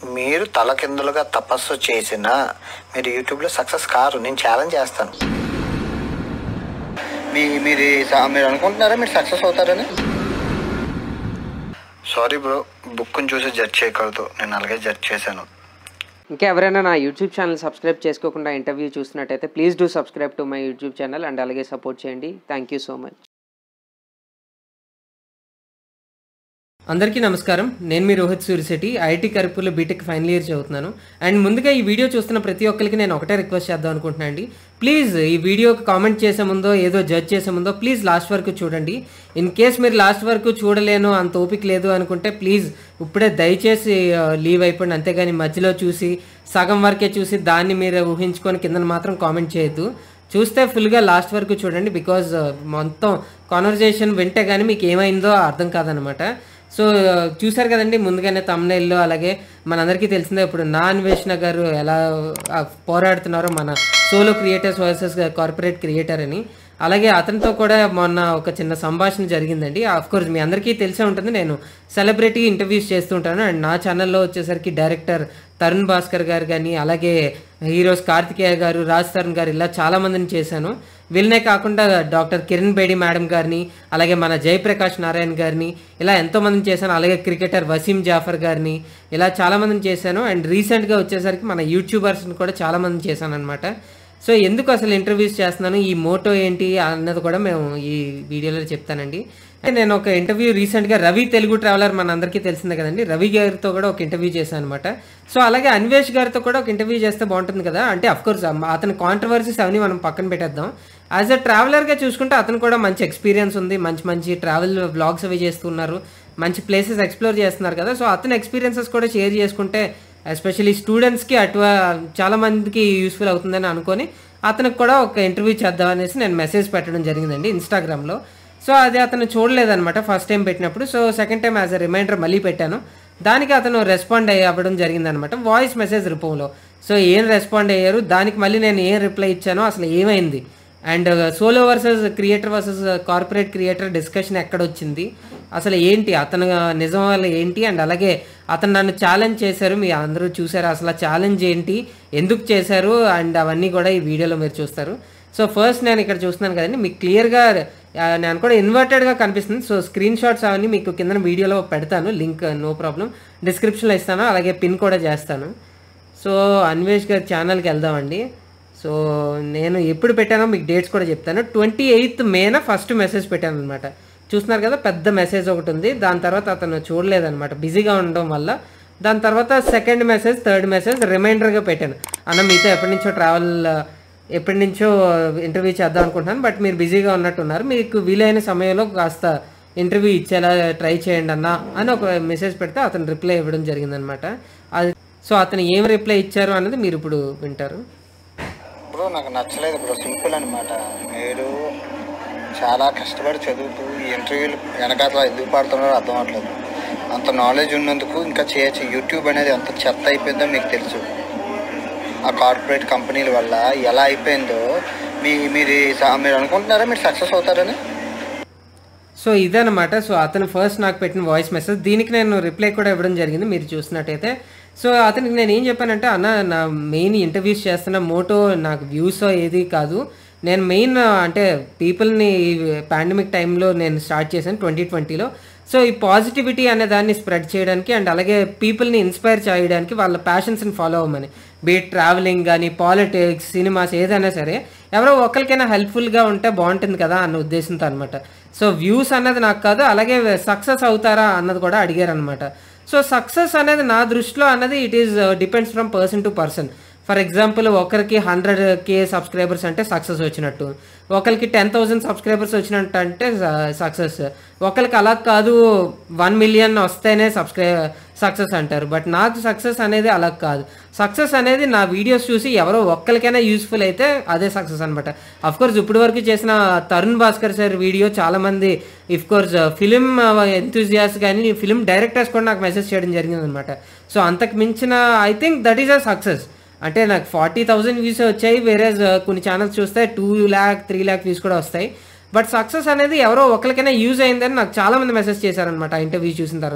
మీరు తలకిందులుగా తపస్సు చేసిన మీరు యూట్యూబ్లో సక్సెస్ కారు నేను ఛాలెంజ్ చేస్తాను మీ మీరు స- మీరు అనుకుంటున్నారా మీరు సక్సెస్ అవుతారని సారీ బ్రో బుక్ని చూసి జడ్జ్ చేయకూడదు నేను అలాగే జడ్జ్ చేశాను ఇంకా ఎవరైనా నా యూట్యూబ్ ఛానల్ సబ్స్క్రైబ్ చేసుకోకుండా ఇంటర్వ్యూ చూసినట్టయితే please do subscribe to my YouTube channel and అలాగే సపోర్ట్ చేయండి థ్యాంక్ యూ సో మచ్ అందరికీ నమస్కారం నేను మీ రోహిత్ సూరిశెట్టి ఐఐటి కరిపూర్లో బీటెక్ ఫైనల్ ఇయర్ చదువుతున్నాను అండ్ ముందుగా ఈ వీడియో చూస్తున్న ప్రతి ఒక్కరికి నేను ఒకటే రిక్వెస్ట్ చేద్దాం అనుకుంటున్నాను అండి ప్లీజ్ ఈ వీడియోకి కామెంట్ చేసే ముందో ఏదో జడ్జ్ చేసే ముందో ప్లీజ్ లాస్ట్ వరకు చూడండి ఇన్ కేస్ మీరు లాస్ట్ వరకు చూడలేను అంత ఓపిక లేదు అనుకుంటే ప్లీజ్ ఇప్పుడే దయచేసి లీవ్ అయిపోండి అంతేగాని మధ్యలో చూసి సగం వరకే చూసి దాన్ని మీరు ఊహించుకొని కింద మాత్రం కామెంట్ చేయొద్దు చూస్తే ఫుల్గా లాస్ట్ వరకు చూడండి బికాజ్ మొత్తం కాన్వర్జేషన్ వింటే కానీ మీకు ఏమైందో అర్థం కాదనమాట సో చూసారు కదండి ముందుగానే తమ్నైల్లో అలాగే మనందరికీ తెలిసిందే ఇప్పుడు నా అన్వేషణ గారు ఎలా ఆ, పోరాడుతున్నారో మన solo creators versus corporate creator అని అలాగే అతనితో కూడా మొన్న ఒక చిన్న సంభాషణ జరిగిందండి ఆఫ్ కోర్స్ మీ అందరికీ తెలిసే ఉంటుంది నేను సెలబ్రిటీ ఇంటర్వ్యూస్ చేస్తుంటాను అండ్ నా ఛానల్లో వచ్చేసరికి డైరెక్టర్ తరుణ్ భాస్కర్ గారు కానీ అలాగే హీరోస్ కార్తికేయ గారు రాజ్ తరుణ్ గారు ఇలా చాలా మందిని చేశాను వీళ్ళనే కాకుండా డాక్టర్ కిరణ్ బేడి మేడం గారిని అలాగే మన జయప్రకాష్ నారాయణ గారిని ఇలా ఎంతో మందిని చేశాను అలాగే క్రికెటర్ వసీం జాఫర్ గారిని ఇలా చాలా మందిని చేశాను అండ్ రీసెంట్గా వచ్చేసరికి మన యూట్యూబర్స్ని కూడా చాలా మందిని చేశాను అనమాట సో ఎందుకు అసలు ఇంటర్వ్యూస్ చేస్తున్నాను ఈ మోటో ఏంటి అన్నది కూడా మేము ఈ వీడియోలో చెప్తానండి అంటే నేను ఒక ఇంటర్వ్యూ రీసెంట్గా రవి తెలుగు ట్రావెలర్ మన అందరికీ తెలిసిందే కదండి రవి గారితో కూడా ఒక ఇంటర్వ్యూ చేశాను అనమాట సో అలాగే అన్వేష్ గారితో కూడా ఒక ఇంటర్వ్యూ చేస్తే బాగుంటుంది కదా అంటే అఫ్కోర్స్ అతని కాంట్రవర్సీస్ అవన్నీ మనం పక్కన పెట్టేద్దాం యాజ్ అ ట్రావెలర్గా చూసుకుంటే అతను కూడా మంచి ఎక్స్పీరియన్స్ ఉంది మంచి మంచి ట్రావెల్ బ్లాగ్స్ అవి చేస్తున్నారు మంచి ప్లేసెస్ ఎక్స్ప్లోర్ చేస్తున్నారు కదా సో అతని ఎక్స్పీరియన్సెస్ కూడా షేర్ చేసుకుంటే ఎస్పెషల్లీ స్టూడెంట్స్కి అటు చాలా మందికి యూస్ఫుల్ అవుతుందని అనుకొని అతనికి కూడా ఒక ఇంటర్వ్యూ చేద్దాం అనేసి నేను మెసేజ్ పెట్టడం జరిగిందండి ఇన్స్టాగ్రామ్లో సో అది అతను చూడలేదన్నమాట ఫస్ట్ టైం పెట్టినప్పుడు so second time as a reminder మళ్ళీ పెట్టాను దానికి అతను రెస్పాండ్ అయ్యి అవ్వడం జరిగిందనమాట వాయిస్ మెసేజ్ రూపంలో సో ఏం రెస్పాండ్ అయ్యారు దానికి మళ్ళీ నేను ఏం రిప్లై ఇచ్చానో అసలు ఏమైంది and solo versus creator versus corporate creator discussion ఎక్కడ వచ్చింది అసలు ఏంటి అతను నిజం వల్ల ఏంటి అండ్ అలాగే అతను నన్ను ఛాలెంజ్ చేశారు మీ అందరూ చూసారు అసలు ఆ ఛాలెంజ్ ఏంటి ఎందుకు చేశారు అండ్ అవన్నీ కూడా ఈ వీడియోలో మీరు చూస్తారు సో ఫస్ట్ నేను ఇక్కడ చూస్తున్నాను కదండి మీకు క్లియర్గా నేను కూడా ఇన్వర్టెడ్గా కనిపిస్తుంది సో స్క్రీన్ షాట్స్ అవన్నీ మీకు కింద వీడియోలో పెడతాను లింక్ నో ప్రాబ్లం డిస్క్రిప్షన్లో ఇస్తాను అలాగే పిన్ కూడా చేస్తాను సో అన్వేష్ గారి ఛానల్కి వెళ్దామండి సో నేను ఎప్పుడు పెట్టానో మీకు డేట్స్ కూడా చెప్తాను ట్వంటీ ఎయిత్ మేన ఫస్ట్ మెసేజ్ పెట్టాను అనమాట చూస్తున్నారు కదా పెద్ద మెసేజ్ ఒకటి ఉంది దాని తర్వాత అతను చూడలేదన్నమాట బిజీగా ఉండడం వల్ల దాని తర్వాత సెకండ్ మెసేజ్ థర్డ్ మెసేజ్ రిమైండర్గా పెట్టాను అన్న మీతో ఎప్పటి నుంచో ట్రావెల్ ఎప్పటి నుంచో ఇంటర్వ్యూ చేద్దాం అనుకుంటున్నాను బట్ మీరు బిజీగా ఉన్నట్టున్నారు మీకు వీలైన సమయంలో కాస్త ఇంటర్వ్యూ ఇచ్చేలా ట్రై చేయండి అన్న అని ఒక మెసేజ్ పెడితే అతను రిప్లై ఇవ్వడం జరిగిందనమాట అది సో అతను ఏం రిప్లై ఇచ్చారు అన్నది మీరు ఇప్పుడు వింటారు బ్రో నాకు నచ్చలేదు బ్రో సింపుల్ అనమాట మీరు చాలా కష్టపడి చదువుతూ ఈ ఇంటర్వ్యూలు వెనకాతల ఎందుకు పడుతున్నారో అర్థం అవ్వట్లేదు అంత నాలెడ్జ్ ఉన్నందుకు ఇంకా చేయొచ్చు యూట్యూబ్ అనేది ఎంత చెత్త అయిపోయిందో మీకు తెలుసు ఆ కార్పొరేట్ కంపెనీల వల్ల ఎలా అయిపోయిందో మీ మీరు స- మీరు అనుకుంటున్నారా మీరు సక్సెస్ అవుతారని సో ఇదనమాట సో అతను ఫస్ట్ నాకు పెట్టిన వాయిస్ మెసేజ్ దీనికి నేను రిప్లై కూడా ఇవ్వడం జరిగింది మీరు చూసినట్టయితే సో అతనికి నేను ఏం చెప్పానంటే అన్న నా మెయిన్ ఇంటర్వ్యూస్ చేస్తున్న మోటో నాకు వ్యూస్ ఏది కాదు నేను మెయిన్ అంటే పీపుల్ని పాండమిక్ టైంలో నేను స్టార్ట్ చేశాను ట్వంటీ ట్వంటీలో సో ఈ పాజిటివిటీ అనే దాన్ని స్ప్రెడ్ చేయడానికి అండ్ అలాగే పీపుల్ని ఇన్స్పైర్ చేయడానికి వాళ్ళ ప్యాషన్స్ని ఫాలో అవ్వమని బీట్ ట్రావెలింగ్ కానీ పాలిటిక్స్ సినిమాస్ ఏదైనా సరే ఎవరో ఒకరికైనా హెల్ప్ఫుల్గా ఉంటే బాగుంటుంది కదా అన్న ఉద్దేశంతో అనమాట సో వ్యూస్ అన్నది నాకు కాదు అలాగే సక్సెస్ అవుతారా అన్నది కూడా అడిగారు అనమాట సో సక్సెస్ అనేది నా దృష్టిలో అన్నది it is depends from person to person for example ఒకరికి హండ్రెడ్ కే సబ్స్క్రైబర్స్ అంటే సక్సెస్ వచ్చినట్టు ఒకరికి టెన్ థౌసండ్ సబ్స్క్రైబర్స్ వచ్చినట్టు అంటే సక్సెస్ ఒకరికి అలా కాదు వన్ మిలియన్ వస్తేనే సబ్స్క్రై సక్సెస్ అంటారు బట్ నాకు సక్సెస్ అనేది అలా కాదు సక్సెస్ అనేది నా వీడియోస్ చూసి ఎవరో ఒక్కరికైనా యూస్ఫుల్ అయితే అదే సక్సెస్ అనమాట అఫ్ కోర్స్ ఇప్పటి వరకు చేసిన తరుణ్ భాస్కర్ సార్ వీడియో చాలా మంది ఇఫ్ కోర్స్ ఫిలిం ఎంతూజియాస్ కానీ ఫిలిం డైరెక్టర్స్ కూడా నాకు మెసేజ్ చేయడం జరిగింది అనమాట సో అంతకు మించిన I think that is a success అంటే నాకు ఫార్టీ థౌసండ్ వ్యూస్ వచ్చాయి వేరే కొన్ని ఛానల్స్ చూస్తే two lakh three lakh views కూడా వస్తాయి బట్ సక్సెస్ అనేది ఎవరో ఒకరికైనా యూజ్ అయిందని నాకు చాలా మంది మెసేజ్ చేశారనమాట ఇంటర్వ్యూ చూసిన తర్వాత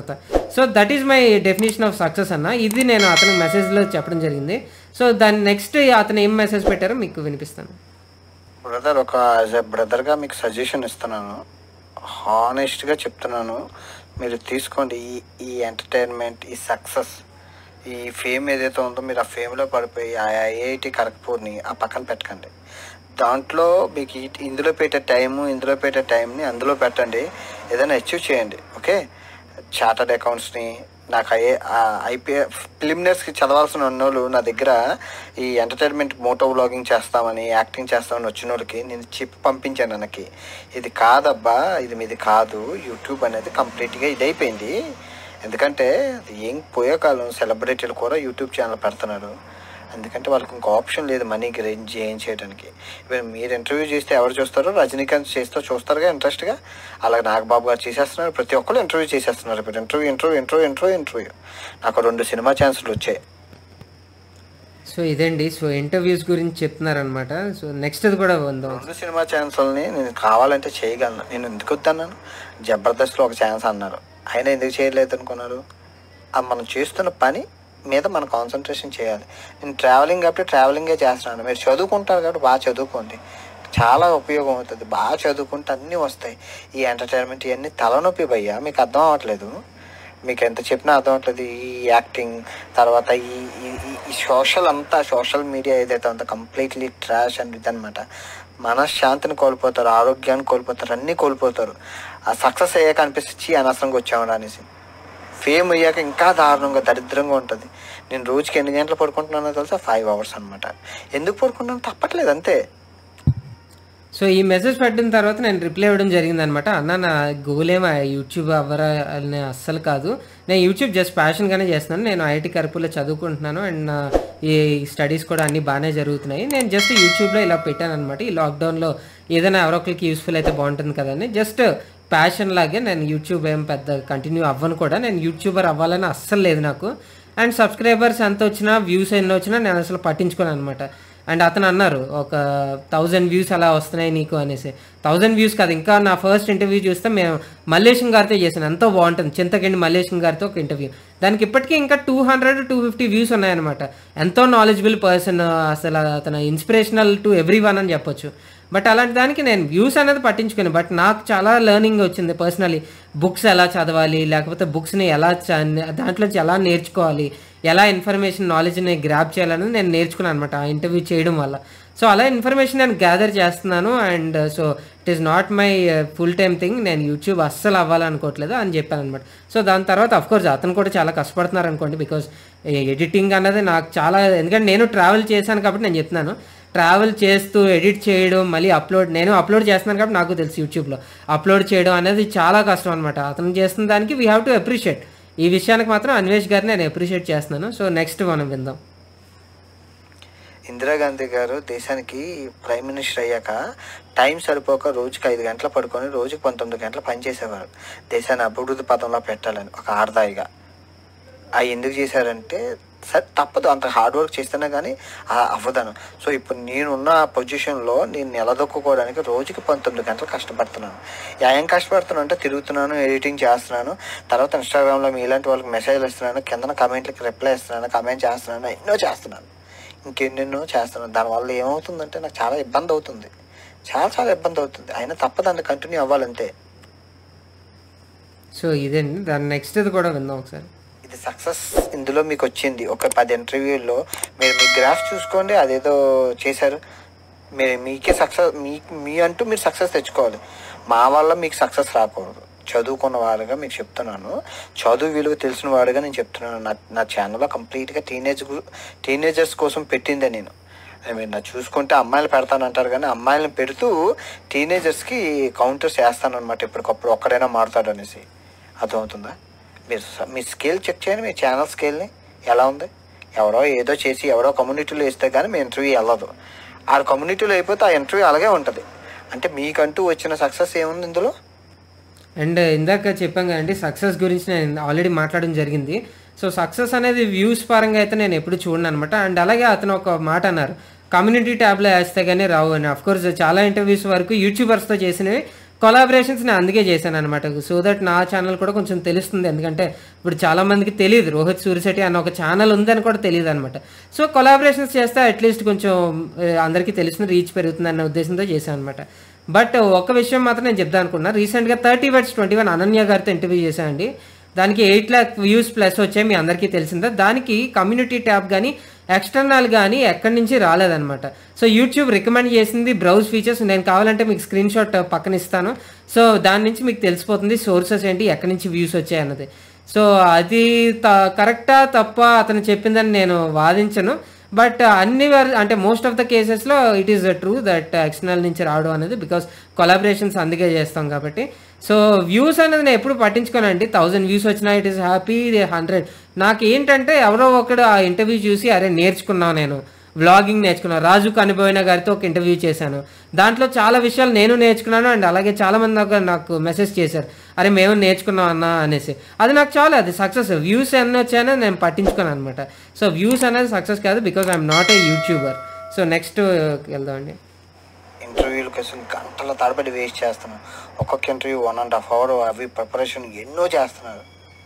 so that is my definition of success అన్న ఇది నేను అతనికి మెసేజ్లో చెప్పడం జరిగింది సో దాని నెక్స్ట్ అతను ఏం మెసేజ్ పెట్టారో మీకు వినిపిస్తాను బ్రదర్ ఒక యాజ్ ఎ బ్రదర్గా మీకు సజెషన్ ఇస్తున్నాను హానెస్ట్గా చెప్తున్నాను మీరు తీసుకోండి ఈ ఈ ఎంటర్టైన్మెంట్ ఈ సక్సెస్ ఈ ఫేమ్ ఏదైతే ఉందో మీరు ఆ ఫేమ్లో పడిపోయి ఆ ఐఐటి ఖరగ్పూర్ని ఆ పక్కన పెట్టకండి దాంట్లో మీకు ఈ- ఇందులో పెట్టే టైము ఇందులో పెట్టే టైంని అందులో పెట్టండి ఏదైనా అచీవ్ చేయండి ఓకే చార్టర్డ్ అకౌంట్స్ని నాకు ఐఏ ఐపీఏ ప్రిలిమినరీస్కి చదవాల్సిన ఉన్నోళ్ళు నా దగ్గర ఈ ఎంటర్టైన్మెంట్ మోటో వ్లాగింగ్ చేస్తామని యాక్టింగ్ చేస్తామని వచ్చిన వాళ్ళకి నేను చెప్పి పంపించాను నాకు ఇది కాదబ్బా ఇది మీది కాదు యూట్యూబ్ అనేది కంప్లీట్గా ఇది అయిపోయింది ఎందుకంటే అది ఏం పోయే కాలం సెలబ్రిటీలు కూడా యూట్యూబ్ ఛానల్ పెడుతున్నారు ఎందుకంటే వాళ్ళకి ఇంకో ఆప్షన్ లేదు మనీకి రేంజ్ ఏం చేయడానికి ఇప్పుడు మీరు ఇంటర్వ్యూ చేస్తే ఎవరు చూస్తారో రజనీకాంత్ చేస్తూ చూస్తారుగా ఇంట్రెస్ట్గా అలాగే నాగబాబు గారు చేసేస్తున్నారు ప్రతి ఒక్కరు ఇంటర్వ్యూ చేసేస్తున్నారు ఇప్పుడు interview interview interview interview interview నాకు రెండు సినిమా ఛాన్సులు వచ్చాయి సో ఇదండి సో ఇంటర్వ్యూస్ గురించి చెప్తున్నారనమాట సో నెక్స్ట్ అది కూడా ఉందాం రెండు సినిమా ఛాన్సుల్ని నేను కావాలంటే చేయగలను నేను ఎందుకు వద్దన్నాను జబర్దస్త్లో ఒక ఛాన్స్ అన్నారు ఆయన ఎందుకు చేయలేదు అనుకున్నారు అది మనం చేస్తున్న పని మీద మనం కాన్సన్ట్రేషన్ చేయాలి నేను ట్రావెలింగ్ కాబట్టి ట్రావెలింగే చేస్తున్నాను మీరు చదువుకుంటారు కాబట్టి బాగా చదువుకోండి చాలా ఉపయోగం అవుతుంది బాగా చదువుకుంటే అన్నీ వస్తాయి ఈ ఎంటర్టైన్మెంట్ ఇవన్నీ తలనొప్పి భయ్యా మీకు అర్థం అవ్వట్లేదు మీకు ఎంత చెప్పినా అర్థం అవ్వట్లేదు ఈ యాక్టింగ్ తర్వాత ఈ ఈ- ఈ- ఈ సోషల్ అంతా సోషల్ మీడియా ఏదైతే ఉందో కంప్లీట్లీ ట్రాష్ అండ్ ఇదనమాట మనశ్శాంతిని కోల్పోతారు ఆరోగ్యాన్ని కోల్పోతారు అన్నీ కోల్పోతారు ఆ సక్సెస్ అయ్యాక అనిపిస్తుంది అనవసరంగా వచ్చామని అనేసి ఫేమ్ అయ్యాక ఇంకా దారుణంగా దరిద్రంగా ఉంటుంది నేను రోజుకి ఎన్ని గంటలు పడుకుంటున్నానో తెలుసా ఫైవ్ అవర్స్ అనమాట ఎందుకు పడుకుంటున్నాను తప్పట్లేదు అంతే సో ఈ మెసేజ్ పెట్టిన తర్వాత నేను రిప్లై ఇవ్వడం జరిగింది అనమాట అన్న నా గోల్ ఏం యూట్యూబ్ అవ్వరా అని అస్సలు కాదు నేను యూట్యూబ్ జస్ట్ ప్యాషన్గానే చేస్తున్నాను నేను ఐఐటి కర్పూర్లో చదువుకుంటున్నాను అండ్ నా ఈ స్టడీస్ కూడా అన్నీ బాగానే జరుగుతున్నాయి నేను జస్ట్ యూట్యూబ్లో ఇలా పెట్టాను అనమాట ఈ లాక్డౌన్లో ఏదైనా ఎవరో ఒకరికి యూస్ఫుల్ అయితే బాగుంటుంది కదని జస్ట్ ప్యాషన్ లాగే నేను యూట్యూబ్ ఏం పెద్ద కంటిన్యూ అవ్వను కూడా నేను యూట్యూబర్ అవ్వాలని అస్సలు లేదు నాకు అండ్ సబ్స్క్రైబర్స్ ఎంత వచ్చినా వ్యూస్ ఎన్ని వచ్చినా నేను అసలు పట్టించుకోను అనమాట అండ్ అతను అన్నారు ఒక థౌజండ్ వ్యూస్ అలా వస్తున్నాయి నీకు అనేసి థౌజండ్ వ్యూస్ కాదు ఇంకా నా ఫస్ట్ ఇంటర్వ్యూ చూస్తే మేము మల్లేశం గారితో చేసాను ఎంతో బాగుంటుంది చింతకండి మల్లేశం గారితో ఒక ఇంటర్వ్యూ దానికి ఇప్పటికీ ఇంకా two hundred two fifty views ఉన్నాయన్నమాట ఎంతో నాలెడ్జబుల్ పర్సన్ అసలు అతను ఇన్స్పిరేషనల్ టు ఎవ్రీ వన్ అని చెప్పొచ్చు బట్ అలాంటి దానికి నేను వ్యూస్ అనేది పట్టించుకుని బట్ నాకు చాలా లెర్నింగ్ వచ్చింది పర్సనలీ బుక్స్ ఎలా చదవాలి లేకపోతే బుక్స్ని ఎలా చ- దాంట్లోంచి ఎలా నేర్చుకోవాలి ఎలా ఇన్ఫర్మేషన్ నాలెడ్జ్ని గ్రాప్ చేయాలనేది నేను నేర్చుకున్నాను అనమాట ఆ ఇంటర్వ్యూ చేయడం వల్ల సో అలా ఇన్ఫర్మేషన్ నేను గ్యాదర్ చేస్తున్నాను and so it is not my full time thing నేను యూట్యూబ్ అస్సలు అవ్వాలనుకోవట్లేదు అని చెప్పాను అనమాట సో దాని తర్వాత అఫ్ కోర్స్ అతను కూడా చాలా కష్టపడుతున్నారు అనుకోండి బికాస్ ఎడిటింగ్ అన్నది నాకు చాలా ఎందుకంటే నేను ట్రావెల్ చేశాను కాబట్టి నేను చెప్తున్నాను ట్రావెల్ చేస్తూ ఎడిట్ చేయడం మళ్ళీ అప్లోడ్ నేను అప్లోడ్ చేస్తున్నాను కాబట్టి నాకు తెలుసు యూట్యూబ్లో అప్లోడ్ చేయడం అనేది చాలా కష్టం అనమాట అతను చేస్తున్న దానికి వీ హ్యావ్ టు అప్రిషియేట్ ఈ విషయానికి మాత్రం అన్వేష్ గారిని నేను అప్రిషియేట్ చేస్తున్నాను సో నెక్స్ట్ మనం విందాం ఇందిరాగాంధీ గారు దేశానికి ప్రైమ్ మినిస్టర్ అయ్యాక టైం సరిపోక రోజుకి ఐదు గంటలు పడుకొని రోజుకి పంతొమ్మిది గంటలు పనిచేసేవారు దేశాన్ని అభివృద్ధి పథంలో పెట్టాలని ఒక ఆర్దాయిగా అవి ఎందుకు చేశారంటే సరే తప్పదు అంత హార్డ్ వర్క్ చేస్తేనే కానీ అవ్వదను సో ఇప్పుడు నేనున్న పొజిషన్లో నేను నిలదొక్కుకోవడానికి రోజుకి పంతొమ్మిది గంటలు కష్టపడుతున్నాను ఏం కష్టపడుతున్నాను అంటే తిరుగుతున్నాను ఎడిటింగ్ చేస్తున్నాను తర్వాత ఇన్స్టాగ్రామ్లో మీలాంటి వాళ్ళకి మెసేజ్లు ఇస్తున్నాను కింద కమెంట్లకి రిప్లై ఇస్తున్నాను కమెంట్ చేస్తున్నాను ఎన్నో చేస్తున్నాను ఇంకెన్నెన్నో చేస్తున్నాను దానివల్ల ఏమవుతుందంటే నాకు చాలా ఇబ్బంది అవుతుంది చాలా చాలా ఇబ్బంది అవుతుంది అయినా తప్పదాన్ని కంటిన్యూ అవ్వాలంతే సో ఇదండి దాని నెక్స్ట్ ఇది కూడా విందాం ఒకసారి ఇది సక్సెస్ ఇందులో మీకు వచ్చింది ఒక పది ఇంటర్వ్యూల్లో మీరు మీ గ్రాఫ్ చూసుకోండి అదేదో చేశారు మీరు మీకే సక్సెస్ మీ మీ అంటూ మీరు సక్సెస్ తెచ్చుకోవాలి మా వల్ల మీకు సక్సెస్ రాకూడదు చదువుకున్న వాడుగా మీకు చెప్తున్నాను చదువు విలువ తెలిసిన వాడుగా నేను చెప్తున్నాను నా నా ఛానల్లో కంప్లీట్గా టీనేజ్ టీనేజర్స్ కోసం పెట్టిందే నేను I mean, నా చూసుకుంటే అమ్మాయిలు పెడతాను అంటారు కానీ అమ్మాయిలను పెడుతూ టీనేజర్స్కి కౌంటర్స్ వేస్తాను అనమాట ఇప్పటికప్పుడు ఒక్కడైనా మారుతాడు అనేసి అర్థమవుతుందా మీరు స- మీ స్కేల్ చెక్ చేయండి మీ ఛానల్ స్కేల్ని ఎలా ఉంది ఎవరో ఏదో చేసి ఎవరో కమ్యూనిటీలో వేస్తే కానీ మీ ఇంటర్వ్యూ వెళ్ళదు ఆ కమ్యూనిటీలో అయిపోతే ఆ ఇంటర్వ్యూ అలాగే ఉంటుంది అంటే మీకంటూ వచ్చిన సక్సెస్ ఏముంది ఇందులో అండ్ ఇందాక చెప్పాం కదండి సక్సెస్ గురించి నేను ఆల్రెడీ మాట్లాడడం జరిగింది సో సక్సెస్ అనేది వ్యూస్ పరంగా అయితే నేను ఎప్పుడు చూడను అనమాట అండ్ అలాగే అతను ఒక మాట అన్నారు కమ్యూనిటీ ట్యాబ్లో వేస్తే కానీ రావు అని అఫ్ కోర్స్ చాలా ఇంటర్వ్యూస్ వరకు యూట్యూబర్స్తో చేసినవి కొలాబరేషన్స్ నేను అందుకే చేశాను అనమాట సో దట్ నా ఛానల్ కూడా కొంచెం తెలుస్తుంది ఎందుకంటే ఇప్పుడు చాలా మందికి తెలియదు రోహిత్ సూరిశెట్టి అన్న ఒక ఛానల్ ఉందని కూడా తెలియదు అనమాట సో కొలాబరేషన్స్ చేస్తే అట్లీస్ట్ కొంచెం ఆ, అందరికీ తెలిసిన రీచ్ పెరుగుతుంది అన్న ఉద్దేశంతో చేశాను అనమాట బట్ ఒక విషయం మాత్రం నేను చెప్దాం అనుకున్నా రీసెంట్గా thirty words twenty one Ananya గారితో ఇంటర్వ్యూ చేశానండి దానికి ఎయిట్ ల్యాక్ వ్యూస్ ప్లస్ వచ్చాయి మీ అందరికీ తెలిసిందా దానికి కమ్యూనిటీ ట్యాబ్ కానీ ఎక్స్టర్నల్ కానీ ఎక్కడి నుంచి రాలేదన్నమాట సో యూట్యూబ్ రికమెండ్ చేసింది బ్రౌజ్ ఫీచర్స్ నేను కావాలంటే మీకు స్క్రీన్ షాట్ పక్కన ఇస్తాను సో దాని నుంచి మీకు తెలిసిపోతుంది సోర్సెస్ ఏంటి ఎక్కడి నుంచి వ్యూస్ వచ్చాయి అన్నది సో అది త కరెక్టా తప్ప అతను చెప్పిందని నేను వాదించను బట్ అన్ని వర్ అంటే మోస్ట్ ఆఫ్ ద కేసెస్లో it is true that external నుంచి రావడం అనేది బికాస్ కొలాబరేషన్స్ అందుకే చేస్తాం కాబట్టి సో వ్యూస్ అనేది నేను ఎప్పుడు పట్టించుకోనండి థౌజండ్ వ్యూస్ వచ్చినా ఇట్ ఈస్ హ్యాపీ హండ్రెడ్ నాకు ఏంటంటే ఎవరో ఒకడు ఆ ఇంటర్వ్యూ చూసి అరే నేర్చుకున్నాను నేను వ్లాగింగ్ నేర్చుకున్నాను రాజు కనిపోయిన గారితో ఒక ఇంటర్వ్యూ చేశాను దాంట్లో చాలా విషయాలు నేను నేర్చుకున్నాను అండ్ అలాగే చాలా మంది నాకు నాకు మెసేజ్ చేశారు అరే మేము నేర్చుకున్నాం అన్న అనేసి అది నాకు చాలా అది సక్సెస్ వ్యూస్ ఎన్ని వచ్చాయో నేను పట్టించుకోను అనమాట సో వ్యూస్ అనేది సక్సెస్ కాదు because I'm not a YouTuber so next వెళ్దామండి ఇంటర్వ్యూలకు అసలు గంటల తరబడి వేస్ట్ చేస్తున్నాను ఒక్కొక్క interview one and half hour అవి ప్రిపరేషన్ ఎన్నో చేస్తున్నారు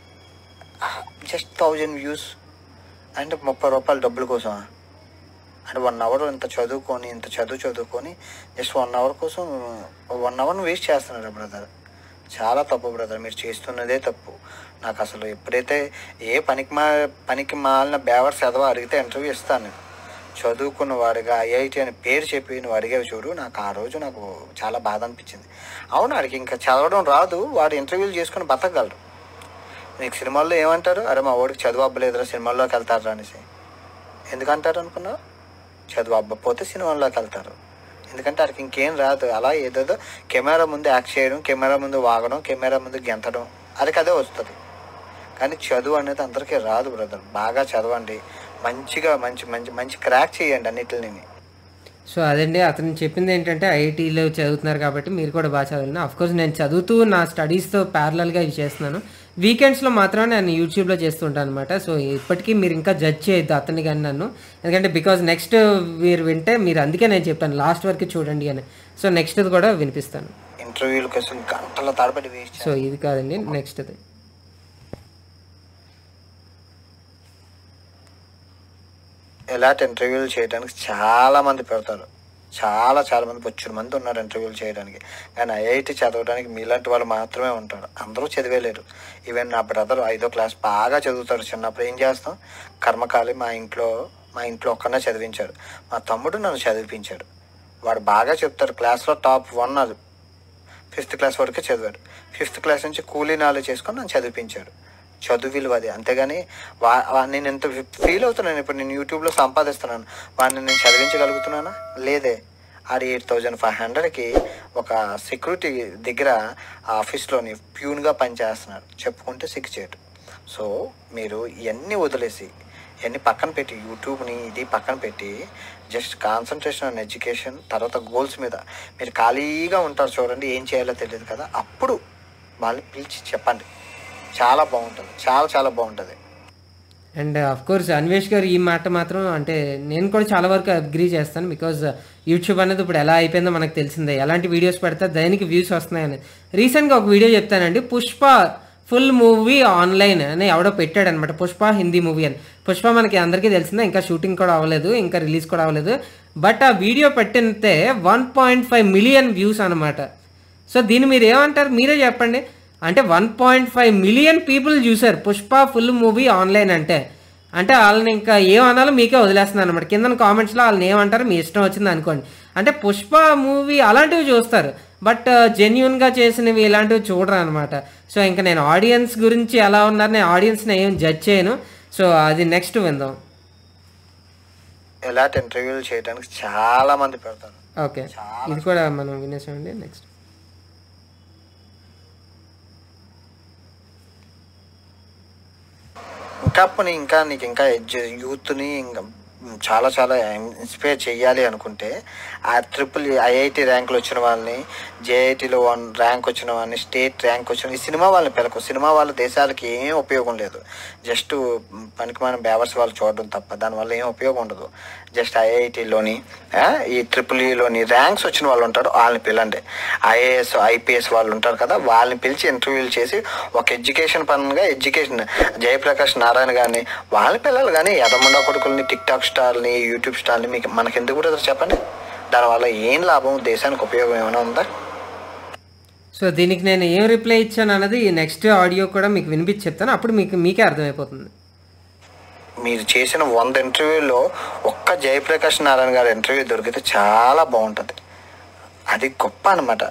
జస్ట్ థౌజండ్ వ్యూస్ అంటే ముప్పై రూపాయల డబ్బుల కోసం అంటే వన్ అవర్ ఇంత చదువుకొని ఇంత చదువు చదువుకొని జస్ట్ వన్ అవర్ కోసం వన్ అవర్ని వేస్ట్ చేస్తున్నారు బ్రదర్ చాలా తప్పు బ్రదర్ మీరు చేస్తున్నదే తప్పు నాకు అసలు ఎప్పుడైతే ఏ పనికి మా పనికి మాలిన బేవర్స్ చదవ అడిగితే ఇంటర్వ్యూ ఇస్తాను నేను చదువుకున్న వాడిగా ఐఐటి అని పేరు చెప్పి నువ్వు అడిగేవి చూడు నాకు ఆ రోజు నాకు చాలా బాధ అనిపించింది అవును వాడికి ఇంకా చదవడం రాదు వాడు ఇంటర్వ్యూలు చేసుకుని బతకగలరు నీకు సినిమాల్లో ఏమంటారు అరే మా వాడికి చదువు అబ్బలేదురా సినిమాల్లోకి వెళ్తారు అనేసి ఎందుకంటారు అనుకున్నావు చదువు అబ్బపోతే సినిమాల్లోకి వెళ్తారు ఎందుకంటే వాడికి ఇంకేం రాదు అలా ఏదేదో కెమెరా ముందు యాక్ట్ చేయడం కెమెరా ముందు వాగడం కెమెరా ముందు గెంతడం అది అదే వస్తుంది కానీ చదువు అనేది అందరికీ రాదు బ్రదర్ బాగా చదవండి మంచిగా మంచి మంచి మంచి క్రాక్ చేయండి అన్నిటిని సో అదండి అతను చెప్పింది ఏంటంటే ఐఐటీలో చదువుతున్నారు కాబట్టి మీరు కూడా బాగా చదవాలి అఫ్ కోర్స్ నేను చదువుతూ నా స్టడీస్తో ప్యారలల్గా ఇవి చేస్తున్నాను వీకెండ్స్లో మాత్రం నేను యూట్యూబ్లో చేస్తుంటాను అనమాట సో ఇప్పటికీ మీరు ఇంకా జడ్జ్ చేయొద్దు అతన్ని కానీ నన్ను ఎందుకంటే బికాజ్ నెక్స్ట్ మీరు వింటే మీరు అందుకే నేను చెప్పాను లాస్ట్ వరకు చూడండి అని సో నెక్స్ట్ది కూడా వినిపిస్తాను ఇంటర్వ్యూలకు అసలు గంటల తరబడి వేస్ట్ సో ఇది కాదండి నెక్స్ట్ది ఇలాంటి ఇంటర్వ్యూలు చేయడానికి చాలా మంది పెడతారు చాలా చాలా మంది బొచ్చుడు మంది ఉన్నారు ఇంటర్వ్యూలు చేయడానికి కానీ ఐఐటి చదవడానికి మీలాంటి వాళ్ళు మాత్రమే ఉంటారు అందరూ చదివేలేరు ఈవెన్ నా బ్రదర్ ఐదో క్లాస్ బాగా చదువుతాడు చిన్నప్పుడు ఏం చేస్తాం కర్మకాలి మా ఇంట్లో మా ఇంట్లో ఒక్కనే చదివించాడు మా తమ్ముడు నన్ను చదివించాడు వాడు బాగా చెప్తాడు క్లాస్లో టాప్ వన్ అది ఫిఫ్త్ క్లాస్ వరకే చదివాడు ఫిఫ్త్ క్లాస్ నుంచి కూలీ నాలుగు చేసుకొని నన్ను చదివించాడు చదువు విలువ అది అంతేగాని వా వా- నేను ఎంత ఫీల్ అవుతున్నాను ఇప్పుడు నేను యూట్యూబ్లో సంపాదిస్తున్నాను వాడిని నేను చదివించగలుగుతున్నానా లేదే ఆడి ఎయిట్ థౌజండ్ ఫైవ్ హండ్రెడ్కి ఒక సెక్యూరిటీ దగ్గర ఆఫీస్లోని ప్యూన్గా పనిచేస్తున్నాడు చెప్పుకుంటే సిగ్గుచేటు సో మీరు ఇవన్నీ వదిలేసి ఇవన్నీ పక్కన పెట్టి యూట్యూబ్ని ఇది పక్కన పెట్టి జస్ట్ కాన్సన్ట్రేషన్ ఆన్ ఎడ్యుకేషన్ తర్వాత గోల్స్ మీద మీరు ఖాళీగా ఉంటారు చూడండి ఏం చేయాలో తెలియదు కదా అప్పుడు వాళ్ళని పిలిచి చెప్పండి చాలా బాగుంటుంది చాలా చాలా బాగుంటుంది అండ్ అఫ్ కోర్స్ అన్వేష్ గారు ఈ మాట మాత్రం అంటే నేను కూడా చాలా వరకు అగ్రీ చేస్తాను బికాజ్ యూట్యూబ్ అనేది ఇప్పుడు ఎలా అయిపోయిందో మనకు తెలిసిందే ఎలాంటి వీడియోస్ పెడితే దానికి వ్యూస్ వస్తున్నాయని రీసెంట్గా ఒక వీడియో చెప్తానండి పుష్ప ఫుల్ మూవీ ఆన్లైన్ అని ఎవడో పెట్టాడు అనమాట పుష్ప హిందీ మూవీ అని పుష్ప మనకి అందరికీ తెలిసిందే ఇంకా షూటింగ్ కూడా అవ్వలేదు ఇంకా రిలీజ్ కూడా అవ్వలేదు బట్ ఆ వీడియో పెట్టితే one point five million views అనమాట సో దీన్ని మీరు ఏమంటారు మీరే చెప్పండి అంటే one point five million people చూసారు పుష్ప ఫుల్ మూవీ ఆన్లైన్ అంటే అంటే వాళ్ళని ఇంకా ఏమనాలో మీకే వదిలేస్తున్నాను అనమాట కింద కామెంట్స్లో వాళ్ళని ఏమంటారు మీ ఇష్టం వచ్చింది అనుకోండి అంటే పుష్ప మూవీ అలాంటివి చూస్తారు బట్ జెన్యున్గా చేసినవి ఇలాంటివి చూడరు అనమాట సో ఇంకా నేను ఆడియన్స్ గురించి ఎలా ఉన్నారు నేను ఆడియన్స్ని ఏం జడ్జ్ చేయను సో అది నెక్స్ట్ విందాం ఇలాంటి ఇంటర్వ్యూలు చేయడానికి చాలా మంది పెడతారు ఓకే ఇది కూడా మనం వినేసామండి నెక్స్ట్ ఇంకా పని ఇంకా నీకు ఇంకా ఎడ్జ్ యూత్ని ఇంకా చాలా చాలా ఇన్స్పైర్ చేయాలి అనుకుంటే ఆ ట్రిపుల్ ఐఐటి ర్యాంకులు వచ్చిన వాళ్ళని జేఐటీలో వన్ ర్యాంక్ వచ్చిన వాళ్ళని స్టేట్ ర్యాంక్ వచ్చిన ఈ సినిమా వాళ్ళని పిలకు సినిమా వాళ్ళ దేశాలకి ఏం ఉపయోగం లేదు జస్ట్ పనికి మనం బేవర్స్ వాళ్ళు చూడడం తప్ప దానివల్ల ఏం ఉపయోగం ఉండదు జస్ట్ ఐఐటిలోని ఈ ట్రిపుల్ ఈలోని ర్యాంక్స్ వచ్చిన వాళ్ళు ఉంటారు వాళ్ళని పిలండి ఐఏఎస్ ఐపీఎస్ వాళ్ళు ఉంటారు కదా వాళ్ళని పిలిచి ఇంటర్వ్యూలు చేసి ఒక ఎడ్యుకేషన్ పరంగా ఎడ్యుకేషన్ జయప్రకాష్ నారాయణ గారిని వాళ్ళ పిల్లలు కానీ ఎదమండ కొడుకుల్ని టిక్ టాక్ స్టార్ని యూట్యూబ్ స్టార్ని మీకు మనకి ఎందుకు కూడా చెప్పండి దానివల్ల ఏం లాభం దేశానికి ఉపయోగం ఏమైనా ఉందా సో దీనికి నేను ఏం రిప్లై ఇచ్చాను అన్నది నెక్స్ట్ ఆడియో కూడా మీకు వినిపించి చెప్తాను అప్పుడు మీకు మీకే అర్థమైపోతుంది మీరు చేసిన వంద ఇంటర్వ్యూలో ఒక్క జయప్రకాష్ నారాయణ గారి ఇంటర్వ్యూ దొరికితే చాలా బాగుంటుంది అది గొప్ప అనమాట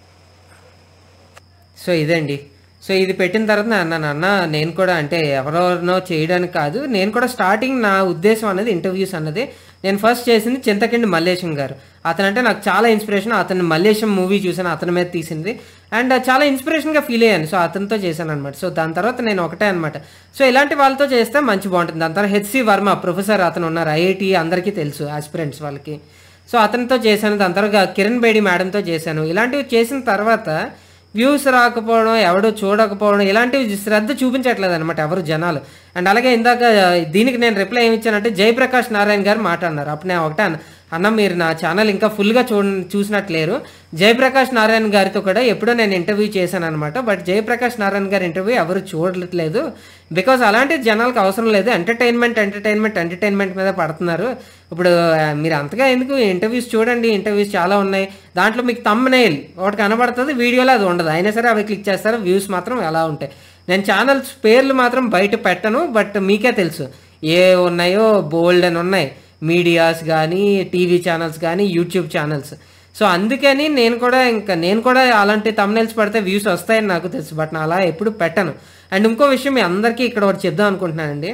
సో ఇదండి సో ఇది పెట్టిన తర్వాత నేను అన్నాను అన్న నేను కూడా అంటే ఎవరెవరినో చేయడానికి కాదు నేను కూడా స్టార్టింగ్ నా ఉద్దేశం అనేది ఇంటర్వ్యూస్ అన్నది నేను ఫస్ట్ చేసింది చింతకిండి మల్లేశం గారు అతనంటే నాకు చాలా ఇన్స్పిరేషన్ అతను మల్లేశం మూవీ చూసాను అతని మీద తీసింది అండ్ చాలా ఇన్స్పిరేషన్గా ఫీల్ అయ్యాను సో అతనితో చేశాను అనమాట సో దాని తర్వాత నేను ఒకటే అనమాట సో ఇలాంటి వాళ్ళతో చేస్తే మంచి బాగుంటుంది దాని తర్వాత హెచ్సి వర్మ ప్రొఫెసర్ అతను ఉన్నారు ఐఐటి అందరికీ తెలుసు ఆస్పిరెంట్స్ వాళ్ళకి సో అతనితో చేశాను దాని తర్వాత కిరణ్ బేడి మేడంతో చేశాను ఇలాంటివి చేసిన తర్వాత వ్యూస్ రాకపోవడం ఎవడో చూడకపోవడం ఇలాంటివి శ్రద్ధ చూపించట్లేదు అనమాట ఎవరు జనాలు అండ్ అలాగే ఇందాక దీనికి నేను రిప్లై ఏమి ఇచ్చానంటే జయప్రకాష్ నారాయణ గారు మాట్లాడినారు అప్పుడు నేను ఒకటే అన్న అన్న మీరు నా ఛానల్ ఇంకా ఫుల్గా చూ చూసినట్లేరు జయప్రకాష్ నారాయణ గారితో కూడా ఎప్పుడో నేను ఇంటర్వ్యూ చేశాను అనమాట బట్ జయప్రకాష్ నారాయణ గారి ఇంటర్వ్యూ ఎవరు చూడట్లేదు బికాజ్ అలాంటి జనాలకు అవసరం లేదు ఎంటర్టైన్మెంట్ ఎంటర్టైన్మెంట్ ఎంటర్టైన్మెంట్ మీద పడుతున్నారు ఇప్పుడు ఆ, మీరు అంతగా ఎందుకు ఇంటర్వ్యూస్ చూడండి ఇంటర్వ్యూస్ చాలా ఉన్నాయి దాంట్లో మీకు తమ్మనేల్ ఒకటి కనబడుతుంది వీడియోలో అది ఉండదు అయినా సరే అవి క్లిక్ చేస్తారు వ్యూస్ మాత్రం ఎలా ఉంటాయి నేను ఛానల్స్ పేర్లు మాత్రం బయట పెట్టను బట్ మీకే తెలుసు ఏ ఉన్నాయో బోల్డ్ అని ఉన్నాయి మీడియాస్ కానీ టీవీ ఛానల్స్ కానీ యూట్యూబ్ ఛానల్స్ సో అందుకని నేను కూడా ఇంకా నేను కూడా అలాంటి తమ్నైల్స్ పడితే వ్యూస్ వస్తాయని నాకు తెలుసు బట్ నేను అలా ఎప్పుడు పెట్టను అండ్ ఇంకో విషయం మీ అందరికీ ఇక్కడ ఒకటి చెప్దాం అనుకుంటున్నానండి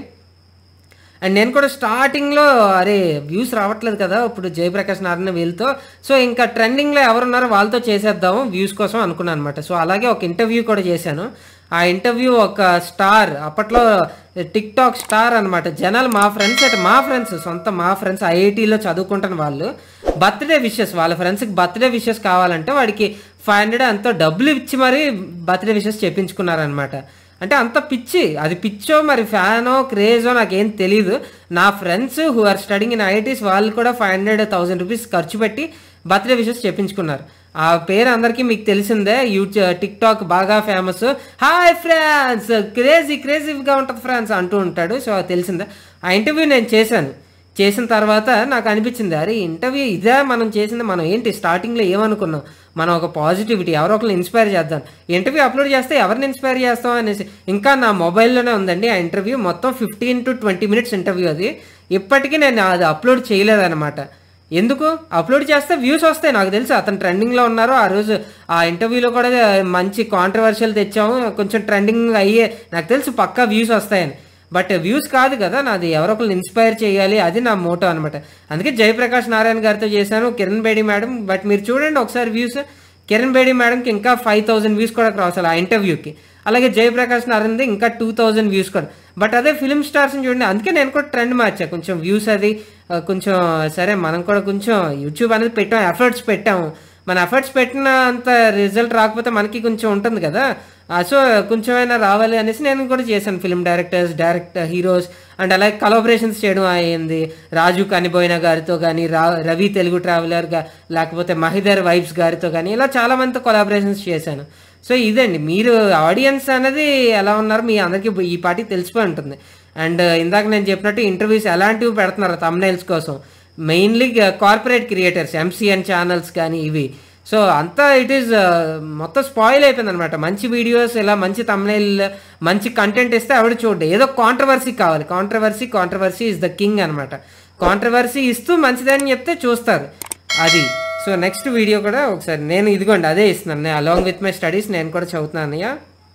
అండ్ నేను కూడా స్టార్టింగ్లో అరే వ్యూస్ రావట్లేదు కదా ఇప్పుడు జయప్రకాష్ నారాయణ వీళ్ళతో సో ఇంకా ట్రెండింగ్లో ఎవరున్నారో వాళ్ళతో చేసేద్దాము వ్యూస్ కోసం అనుకున్నాను అనమాట సో అలాగే ఒక ఇంటర్వ్యూ కూడా చేశాను ఆ ఇంటర్వ్యూ ఒక స్టార్ అప్పట్లో టిక్ టాక్ స్టార్ అనమాట జనాలు మా ఫ్రెండ్స్ అంటే మా ఫ్రెండ్స్ సొంత మా ఫ్రెండ్స్ ఐఐటీలో చదువుకుంటున్న వాళ్ళు బర్త్డే విషెస్ వాళ్ళ ఫ్రెండ్స్కి బర్త్డే విషెస్ కావాలంటే వాడికి ఫైవ్ హండ్రెడ్ ఎంతో డబ్బులు ఇచ్చి మరీ బర్త్డే విషెస్ చెప్పించుకున్నారనమాట అంటే అంత పిచ్చి అది పిచ్చో మరి ఫ్యానో క్రేజో నాకేం తెలియదు నా friends who are studying in IITs వాళ్ళు కూడా ఫైవ్ హండ్రెడ్ థౌసండ్ రూపీస్ ఖర్చు పెట్టి బర్త్డే విషెస్ చెప్పించుకున్నారు ఆ పేరు అందరికీ మీకు తెలిసిందే యూట్యూబ్ టిక్ టాక్ బాగా ఫేమస్ హాయ్ ఫ్రాన్స్ క్రేజీ క్రేజీగా ఉంటుంది ఫ్రాన్స్ అంటూ ఉంటాడు సో అది తెలిసిందే ఆ ఇంటర్వ్యూ నేను చేశాను చేసిన తర్వాత నాకు అనిపించింది అరే ఇంటర్వ్యూ ఇదే మనం చేసింది మనం ఏంటి స్టార్టింగ్లో ఏమనుకున్నాం మనం ఒక పాజిటివిటీ ఎవరో ఒకరిని ఇన్స్పైర్ చేద్దాం ఇంటర్వ్యూ అప్లోడ్ చేస్తే ఎవరిని ఇన్స్పైర్ చేస్తాం అనేసి ఇంకా నా మొబైల్లోనే ఉందండి ఆ ఇంటర్వ్యూ మొత్తం fifteen to twenty minutes interview అది ఇప్పటికీ నేను అది అప్లోడ్ చేయలేదన్నమాట ఎందుకు అప్లోడ్ చేస్తే వ్యూస్ వస్తాయి నాకు తెలుసు అతను ట్రెండింగ్లో ఉన్నారు ఆ రోజు ఆ ఇంటర్వ్యూలో కూడా మంచి కాంట్రవర్షియల్ తెచ్చాము కొంచెం ట్రెండింగ్ అయ్యే నాకు తెలుసు పక్కా వ్యూస్ వస్తాయని బట్ వ్యూస్ కాదు కదా నాది ఎవరో ఒకరిని ఇన్స్పైర్ చేయాలి అది నా మోటో అనమాట అందుకే జయప్రకాష్ నారాయణ గారితో చేశాను కిరణ్ బేడి మేడం బట్ మీరు చూడండి ఒకసారి వ్యూస్ కిరణ్ బేడి మేడంకి ఇంకా ఫైవ్ థౌసండ్ వ్యూస్ కూడా క్రాస్ అవ్వాలి ఆ ఇంటర్వ్యూకి అలాగే జయప్రకాష్ నారాయణది ఇంకా టూ థౌజండ్ వ్యూస్ కూడా బట్ అదే ఫిల్మ్ స్టార్స్ని చూడండి అందుకే నేను కూడా ట్రెండ్ మార్చా కొంచెం వ్యూస్ అది ఆ, కొంచెం సరే మనం కూడా కొంచెం యూట్యూబ్ అనేది పెట్టాం ఎఫర్ట్స్ పెట్టాము మన ఎఫర్ట్స్ పెట్టిన అంత రిజల్ట్ రాకపోతే మనకి కొంచెం ఉంటుంది కదా ఆ, సో కొంచెమైనా రావాలి అనేసి నేను కూడా చేశాను film directors director heroes and అలాగే కలాబరేషన్స్ చేయడం అయ్యింది రాజు కనిబోయిన గారితో కానీ రా రవి తెలుగు ట్రావెలర్ గా లేకపోతే మహిదర్ వైబ్స్ గారితో కానీ ఇలా చాలా మందితో కొలాబరేషన్స్ చేశాను సో ఇదండి మీరు ఆడియన్స్ అనేది ఎలా ఉన్నారు మీ అందరికీ ఈ పార్టీ తెలిసిపోయి ఉంటుంది అండ్ ఇందాక నేను చెప్పినట్టు ఇంటర్వ్యూస్ ఎలాంటివి పెడుతున్నారు తమ్నైల్స్ కోసం mainly corporate creators MCN channels కానీ ఇవి సో అంతా ఇట్ ఈస్ మొత్తం స్పాయిల్ అయిపోయింది అనమాట మంచి వీడియోస్ ఇలా మంచి తమ్నైల్ మంచి కంటెంట్ ఇస్తే ఆవిడ చూడండి ఏదో కాంట్రవర్సీ కావాలి controversy controversy is the king అనమాట కాంట్రవర్సీ ఇస్తూ మంచిదని చెప్తే చూస్తారు అది సో నెక్స్ట్ వీడియో కూడా ఒకసారి నేను ఇదిగోండి అదే ఇస్తున్నాను నేను అలాంగ్ విత్ మై స్టడీస్ నేను కూడా చదువుతున్నాను అన్నయ్య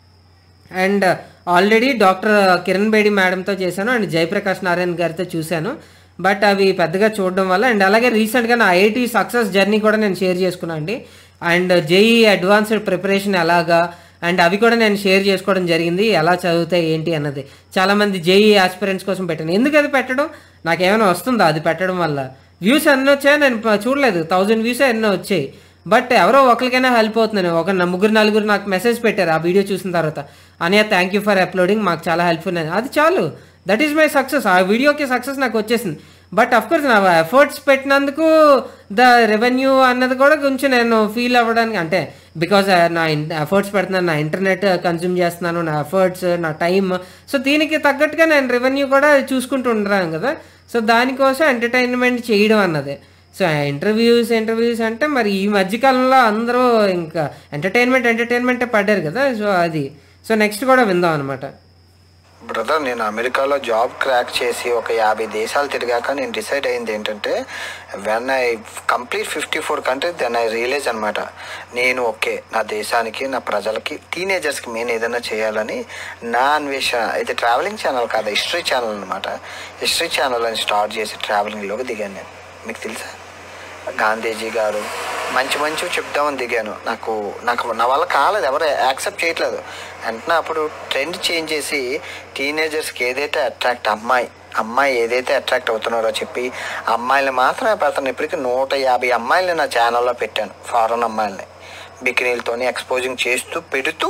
and already doctor Kiran Bedi మేడంతో చేశాను అండ్ జయప్రకాష్ నారాయణ గారితో చూశాను బట్ అవి పెద్దగా చూడడం వల్ల అండ్ అలాగే రీసెంట్గా నా ఐఐటి సక్సెస్ జర్నీ కూడా నేను షేర్ చేసుకున్నాను అండి అండ్ జేఈ అడ్వాన్స్డ్ ప్రిపరేషన్ ఎలాగా అండ్ అవి కూడా నేను షేర్ చేసుకోవడం జరిగింది ఎలా చదువుతాయి ఏంటి అన్నది చాలామంది జేఈ ఆస్పిరెంట్స్ కోసం పెట్టాను ఎందుకు అది పెట్టడం నాకు ఏమైనా వస్తుందా అది పెట్టడం వల్ల వ్యూస్ ఎన్నో వచ్చాయో నేను ప- చూడలేదు థౌజండ్ వ్యూస్ ఎన్నో వచ్చాయి బట్ ఎవరో ఒకరికైనా హెల్ప్ అవుతున్నాను ఒక న- ముగ్గురు నలుగురు నాకు మెసేజ్ పెట్టారు ఆ వీడియో చూసిన తర్వాత అనయ్య థ్యాంక్ యూ ఫర్ అప్లోడింగ్ మాకు చాలా హెల్ప్ఫుల్ అని అది చాలు దట్ ఈస్ మై సక్సెస్ ఆ వీడియోకి సక్సెస్ నాకు వచ్చేసింది బట్ అఫ్ కోర్స్ నా ఎఫర్ట్స్ పెట్టినందుకు ద రెవెన్యూ అన్నది కూడా కొంచెం నేను ఫీల్ అవ్వడానికి అంటే బికాజ్ నా ఎఫర్ట్స్ పెడుతున్నాను నా ఇంటర్నెట్ కన్జ్యూమ్ చేస్తున్నాను నా ఎఫర్ట్స్ నా టైం సో దీనికి తగ్గట్టుగా నేను రెవెన్యూ కూడా చూసుకుంటూ ఉండరాను కదా సో దానికోసం ఎంటర్టైన్మెంట్ చేయడం అన్నది సో ఇంటర్వ్యూస్ ఇంటర్వ్యూస్ అంటే మరి ఈ మధ్యకాలంలో అందరూ ఇంకా ఎంటర్టైన్మెంట్ ఎంటర్టైన్మెంటే పడ్డారు కదా సో అది సో నెక్స్ట్ కూడా విందాం అనమాట బ్రదర్ నేను అమెరికాలో జాబ్ క్రాక్ చేసి ఒక యాభై దేశాలు తిరిగాక నేను డిసైడ్ అయింది ఏంటంటే when I complete fifty four countries then I realize అనమాట నేను ఓకే నా దేశానికి నా ప్రజలకి టీనేజర్స్కి నేను ఏదైనా చేయాలని నా అన్వేషణ ఇది ట్రావెలింగ్ ఛానల్ కాదు హిస్టరీ ఛానల్ అనమాట హిస్టరీ ఛానల్ అని స్టార్ట్ చేసి ట్రావెలింగ్లోకి దిగాను నేను మీకు తెలుసా గాంధీజీ గారు మంచి మంచి చెప్దామని దిగాను నాకు నాకు నా వల్ల కాలేదు ఎవరు యాక్సెప్ట్ చేయట్లేదు వెంటనే అప్పుడు ట్రెండ్ చేంజ్ చేసి టీనేజర్స్కి ఏదైతే అట్రాక్ట్ అమ్మాయి అమ్మాయి ఏదైతే అట్రాక్ట్ అవుతున్నారో చెప్పి అమ్మాయిని మాత్రమే పెడతాను ఇప్పటికీ నూట యాభై అమ్మాయిలని నా ఛానల్లో పెట్టాను ఫారెన్ అమ్మాయిలని బికినీలతోని ఎక్స్పోజింగ్ చేస్తూ పెడుతూ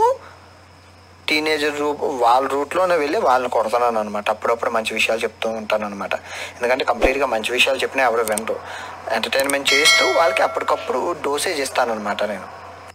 టీనేజర్ రూప్ వాళ్ళ రూట్లోనే వెళ్ళి వాళ్ళని కొడతాను అనమాట అప్పుడప్పుడు మంచి విషయాలు చెప్తూ ఉంటాను అనమాట ఎందుకంటే కంప్లీట్గా మంచి విషయాలు చెప్పినా ఎవరు వినరు ఎంటర్టైన్మెంట్ చేస్తూ వాళ్ళకి అప్పటికప్పుడు డోసేజ్ ఇస్తానన్నమాట నేను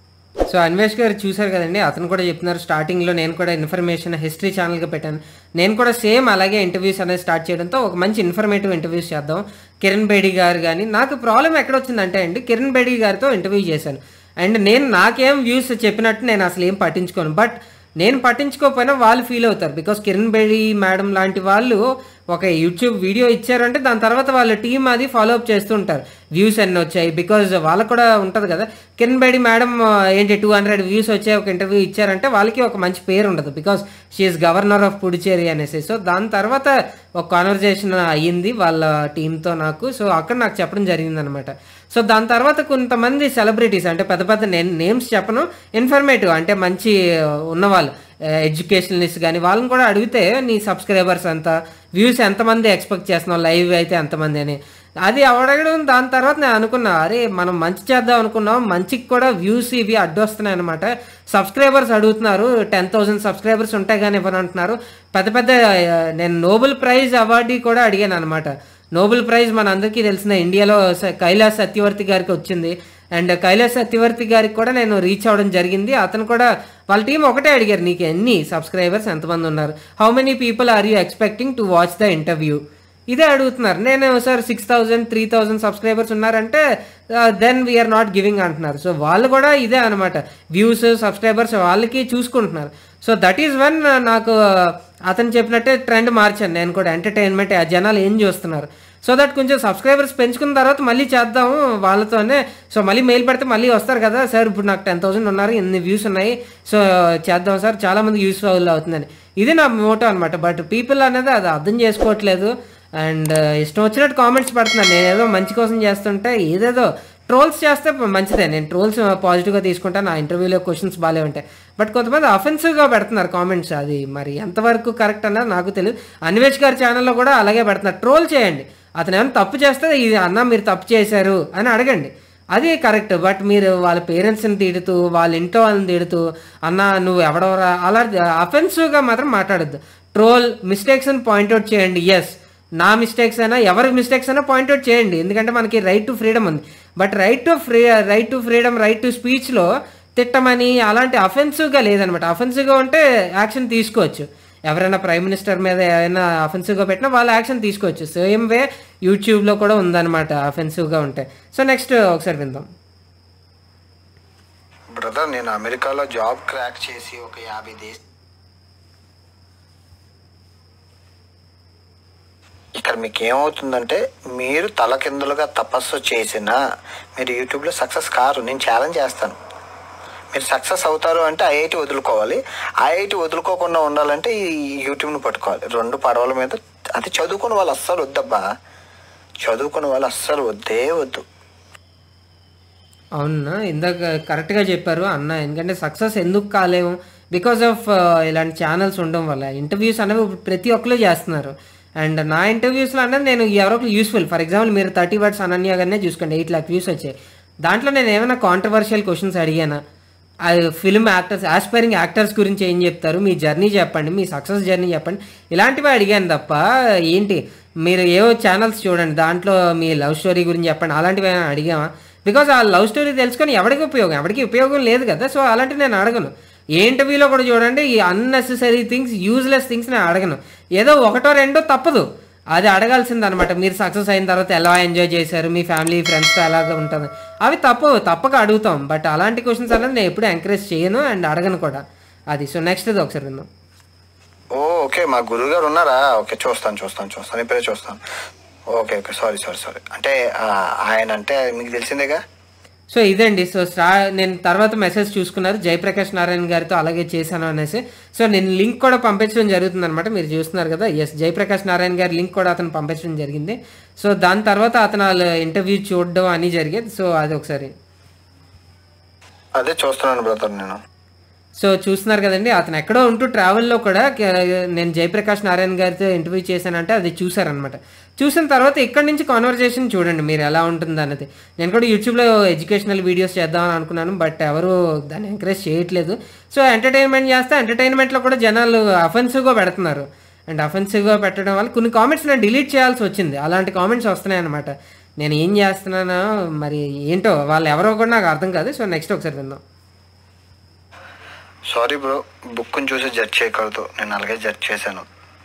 సో అన్వేష్ గారు చూశారు కదండి అతను కూడా చెప్తున్నారు స్టార్టింగ్లో నేను కూడా ఇన్ఫర్మేషన్ హిస్టరీ ఛానల్గా పెట్టాను నేను కూడా సేమ్ అలాగే ఇంటర్వ్యూస్ అనేది స్టార్ట్ చేయడంతో ఒక మంచి ఇన్ఫర్మేటివ్ ఇంటర్వ్యూస్ చేద్దాం కిరణ్ బేడి గారు కానీ నాకు ప్రాబ్లం ఎక్కడ వచ్చిందంటే అండి కిరణ్ బేడి గారితో ఇంటర్వ్యూ చేశాను అండ్ నేను నాకేం వ్యూస్ చెప్పినట్టు నేను అసలు ఏం పట్టించుకోను బట్ నేను పట్టించుకోకపోయినా వాళ్ళు ఫీల్ అవుతారు బికాస్ కిరణ్ బేడి మేడం లాంటి వాళ్ళు ఒక యూట్యూబ్ వీడియో ఇచ్చారంటే దాని తర్వాత వాళ్ళ టీం అది ఫాలో అప్ చేస్తుంటారు వ్యూస్ ఎన్ని వచ్చాయి బికాజ్ వాళ్ళకు కూడా ఉంటుంది కదా కిరణ్ బేడి మేడం ఏంటి టూ హండ్రెడ్ వ్యూస్ వచ్చాయి ఒక ఇంటర్వ్యూ ఇచ్చారంటే వాళ్ళకి ఒక మంచి పేరు ఉండదు because she is governor of Puducherry అనేసి సో దాని తర్వాత ఒక కాన్వర్జేషన్ అయ్యింది వాళ్ళ టీంతో నాకు సో అక్కడ నాకు చెప్పడం జరిగింది అనమాట సో దాని తర్వాత కొంతమంది సెలబ్రిటీస్ అంటే పెద్ద పెద్ద నేను నేమ్స్ చెప్పను ఇన్ఫర్మేటివ్ అంటే మంచి ఉన్నవాళ్ళు ఎడ్యుకేషనలిస్ట్ కానీ వాళ్ళని కూడా అడిగితే నీ సబ్స్క్రైబర్స్ ఎంత వ్యూస్ ఎంతమంది ఎక్స్పెక్ట్ చేస్తున్నావు లైవ్ అయితే ఎంతమంది అని అది అడగడం దాని తర్వాత నేను అనుకున్నా అరే మనం మంచి చేద్దాం అనుకున్నాం మంచికి కూడా వ్యూస్ ఇవి అడ్డొస్తున్నాయి అనమాట సబ్స్క్రైబర్స్ అడుగుతున్నారు టెన్ థౌసండ్ సబ్స్క్రైబర్స్ ఉంటాయి కానీ ఇవ్వని అంటున్నారు పెద్ద పెద్ద ఆ, నేను నోబెల్ ప్రైజ్ అవార్డు కూడా అడిగాను అనమాట నోబెల్ ప్రైజ్ మన అందరికీ తెలిసిన ఇండియాలో స- కైలాస్ సత్యవర్తి గారికి వచ్చింది అండ్ కైలాస్ సత్యవర్తి గారికి కూడా నేను రీచ్ అవ్వడం జరిగింది అతను కూడా వాళ్ళ టీం ఒకటే అడిగారు నీకు ఎన్ని సబ్స్క్రైబర్స్ ఎంతమంది ఉన్నారు how many people are you expecting to watch the interview ఇదే అడుగుతున్నారు నేను sir six thousand three thousand subscribers ఉన్నారంటే దెన్ వీఆర్ నాట్ గివింగ్ అంటున్నారు సో వాళ్ళు కూడా ఇదే అనమాట వ్యూస్ సబ్స్క్రైబర్స్ వాళ్ళకి చూసుకుంటున్నారు సో దట్ ఈస్ వన్ నాకు అతను చెప్పినట్టే ట్రెండ్ మార్చాను నేను కూడా ఎంటర్టైన్మెంట్ ఆ జనాలు ఏం చూస్తున్నారు సో దట్ కొంచెం సబ్స్క్రైబర్స్ పెంచుకున్న తర్వాత మళ్ళీ చేద్దాము వాళ్ళతోనే సో మళ్ళీ మెయిల్ పెడితే మళ్ళీ వస్తారు కదా సార్ ఇప్పుడు నాకు టెన్ థౌసండ్ ఉన్నారు ఎన్ని వ్యూస్ ఉన్నాయి సో చేద్దాం సార్ చాలా మంది యూస్ఫుల్ అవుతుందని ఇది నా మోటో అనమాట బట్ పీపుల్ అనేది అది అర్థం చేసుకోవట్లేదు అండ్ ఇష్టం వచ్చినట్టు కామెంట్స్ పెడుతున్నాను నేను ఏదో మంచి కోసం చేస్తుంటే ఏదేదో ట్రోల్స్ చేస్తే మంచిదే నేను ట్రోల్స్ పాజిటివ్గా తీసుకుంటాను నా ఇంటర్వ్యూలో క్వశ్చన్స్ బాగాలే ఉంటాయి బట్ కొంతమంది అఫెన్సివ్గా పెడుతున్నారు కామెంట్స్ అది మరి ఎంతవరకు కరెక్ట్ అన్నది నాకు తెలియదు అన్వేష్ గారి ఛానల్లో కూడా అలాగే పెడుతున్నారు ట్రోల్ చేయండి అతను ఏమైనా తప్పు చేస్తే ఇది అన్న మీరు తప్పు చేశారు అని అడగండి అది కరెక్ట్ బట్ మీరు వాళ్ళ పేరెంట్స్ని తిడుతూ వాళ్ళ ఇంట్లో వాళ్ళని తిడుతూ అన్న నువ్వు ఎవడవరా అలా అఫెన్సివ్గా మాత్రం మాట్లాడద్దు ట్రోల్ మిస్టేక్స్ని పాయింట్అవుట్ చేయండి ఎస్ నా మిస్టేక్స్ అయినా ఎవరి మిస్టేక్స్ అయినా పాయింట్అవుట్ చేయండి ఎందుకంటే మనకి రైట్ టు ఫ్రీడమ్ ఉంది but right to free right to freedom right to స్పీచ్లో తిట్టమని అలాంటి అఫెన్సివ్గా లేదనమాట అఫెన్సివ్గా ఉంటే యాక్షన్ తీసుకోవచ్చు ఎవరైనా ప్రైమ్ మినిస్టర్ మీద ఏమైనా అఫెన్సివ్గా పెట్టినా వాళ్ళు యాక్షన్ తీసుకోవచ్చు సేమ్ వే యూట్యూబ్లో కూడా ఉందన్నమాట అఫెన్సివ్గా ఉంటే సో నెక్స్ట్ ఒకసారి విందాం బ్రదర్ నేను అమెరికాలో జాబ్ క్రాక్ చేసి ఒక యాభై దేశ ఇక్కడ మీకు ఏమవుతుందంటే మీరు తలకిందులుగా తపస్సు చేసినా మీరు యూట్యూబ్లో సక్సెస్ కారు నేను ఛాలెంజ్ చేస్తాను మీరు సక్సెస్ అవుతారు అంటే ఐఐటి వదులుకోవాలి ఐఐటి వదులుకోకుండా ఉండాలంటే ఈ యూట్యూబ్ని పట్టుకోవాలి రెండు పడవల మీద అది చదువుకున్న వాళ్ళు అస్సలు వద్దబ్బా చదువుకున్న వాళ్ళు అస్సలు వద్దే వద్దు అవునా ఇందాక కరెక్ట్గా చెప్పారు అన్న ఎందుకంటే సక్సెస్ ఎందుకు కాలేము బికాస్ ఆఫ్ ఇలాంటి ఛానల్స్ ఉండడం వల్ల ఇంటర్వ్యూస్ అనేవి ఇప్పుడు ప్రతి ఒక్కరు చేస్తున్నారు అండ్ నా ఇంటర్వ్యూస్లో అనేది నేను ఎవరో ఒకరు యూస్ఫుల్ ఫర్ ఎగ్జాంపుల్ మీరు థర్టీ వర్డ్స్ అనన్య గారినే చూసుకోండి ఎయిట్ లాక్ వ్యూస్ వచ్చాయి దాంట్లో నేను ఏమైనా కాంట్రవర్షియల్ క్వశ్చన్స్ అడిగానా ఫిల్మ్ యాక్టర్స్ ఆస్పైరింగ్ యాక్టర్స్ గురించి ఏం చెప్తారు మీ జర్నీ చెప్పండి మీ సక్సెస్ జర్నీ చెప్పండి ఇలాంటివి అడిగాను తప్ప ఏంటి మీరు ఏవో ఛానల్స్ చూడండి దాంట్లో మీ లవ్ స్టోరీ గురించి చెప్పండి అలాంటివి ఏమైనా అడిగామా బికాజ్ ఆ లవ్ స్టోరీ తెలుసుకొని ఎవరికి ఉపయోగం ఎవరికి ఉపయోగం లేదు కదా సో అలాంటివి నేను అడగను ఏ ఇంటర్వ్యూలో కూడా చూడండి ఈ అన్నెసెసరీ థింగ్స్ యూజ్లెస్ థింగ్స్ నేను అడగను ఏదో ఒకటో రెండో తప్పదు అది అడగాల్సింది అనమాట మీరు సక్సెస్ అయిన తర్వాత ఎలా ఎంజాయ్ చేశారు మీ ఫ్యామిలీ ఫ్రెండ్స్తో ఎలాగ ఉంటుంది అవి తప్పు తప్పక అడుగుతాం బట్ అలాంటి క్వశ్చన్స్ అనేది నేను ఎప్పుడు ఎంకరేజ్ చేయను అండ్ అడగను కూడా అది సో నెక్స్ట్ ఇది ఒకసారి విందాం ఓ ఓకే మా గురువు గారు ఉన్నారా ఓకే చూస్తాను చూస్తాను చూస్తాను ఇప్పుడే చూస్తాను okay okay sorry sorry sorry అంటే ఆ, ఆయన అంటే మీకు తెలిసిందేగా సో ఇదండి సో స్టా నేను తర్వాత మెసేజ్ చూసుకున్నారు జయప్రకాష్ నారాయణ గారితో అలాగే చేశాను అనేసి సో నేను లింక్ కూడా పంపించడం జరుగుతుంది అనమాట మీరు చూస్తున్నారు కదా ఎస్ జయప్రకాష్ నారాయణ గారి లింక్ కూడా అతను పంపించడం జరిగింది సో దాని తర్వాత అతను వాళ్ళ ఇంటర్వ్యూ చూడడం అని జరిగేది సో అది ఒకసారి అదే చూస్తున్నాను బ్రదర్ నేను సో చూస్తున్నారు కదండి అతను ఎక్కడో ఉంటూ ట్రావెల్లో కూడా క- నేను జయప్రకాష్ నారాయణ గారితో ఇంటర్వ్యూ చేశానంటే అది చూసారనమాట చూసిన తర్వాత ఇక్కడి నుంచి కాన్వర్జేషన్ చూడండి మీరు ఎలా ఉంటుంది అన్నది నేను కూడా యూట్యూబ్లో ఎడ్యుకేషనల్ వీడియోస్ చేద్దామని అనుకున్నాను బట్ ఎవరు దాన్ని ఎంకరేజ్ చేయట్లేదు సో ఎంటర్టైన్మెంట్ చేస్తే ఎంటర్టైన్మెంట్లో కూడా జనాలు అఫెన్సివ్గా పెడుతున్నారు అండ్ అఫెన్సివ్గా పెట్టడం వల్ల కొన్ని కామెంట్స్ నేను డిలీట్ చేయాల్సి వచ్చింది అలాంటి కామెంట్స్ వస్తున్నాయి అనమాట నేను ఏం చేస్తున్నానో మరి ఏంటో వాళ్ళు ఎవరో కూడా నాకు అర్థం కాదు సో నెక్స్ట్ ఒకసారి విందాం సారీ బ్రో బుక్ని చూసి జడ్జ్ చేయకూడదు నేను అలాగే జడ్జ్ చేశాను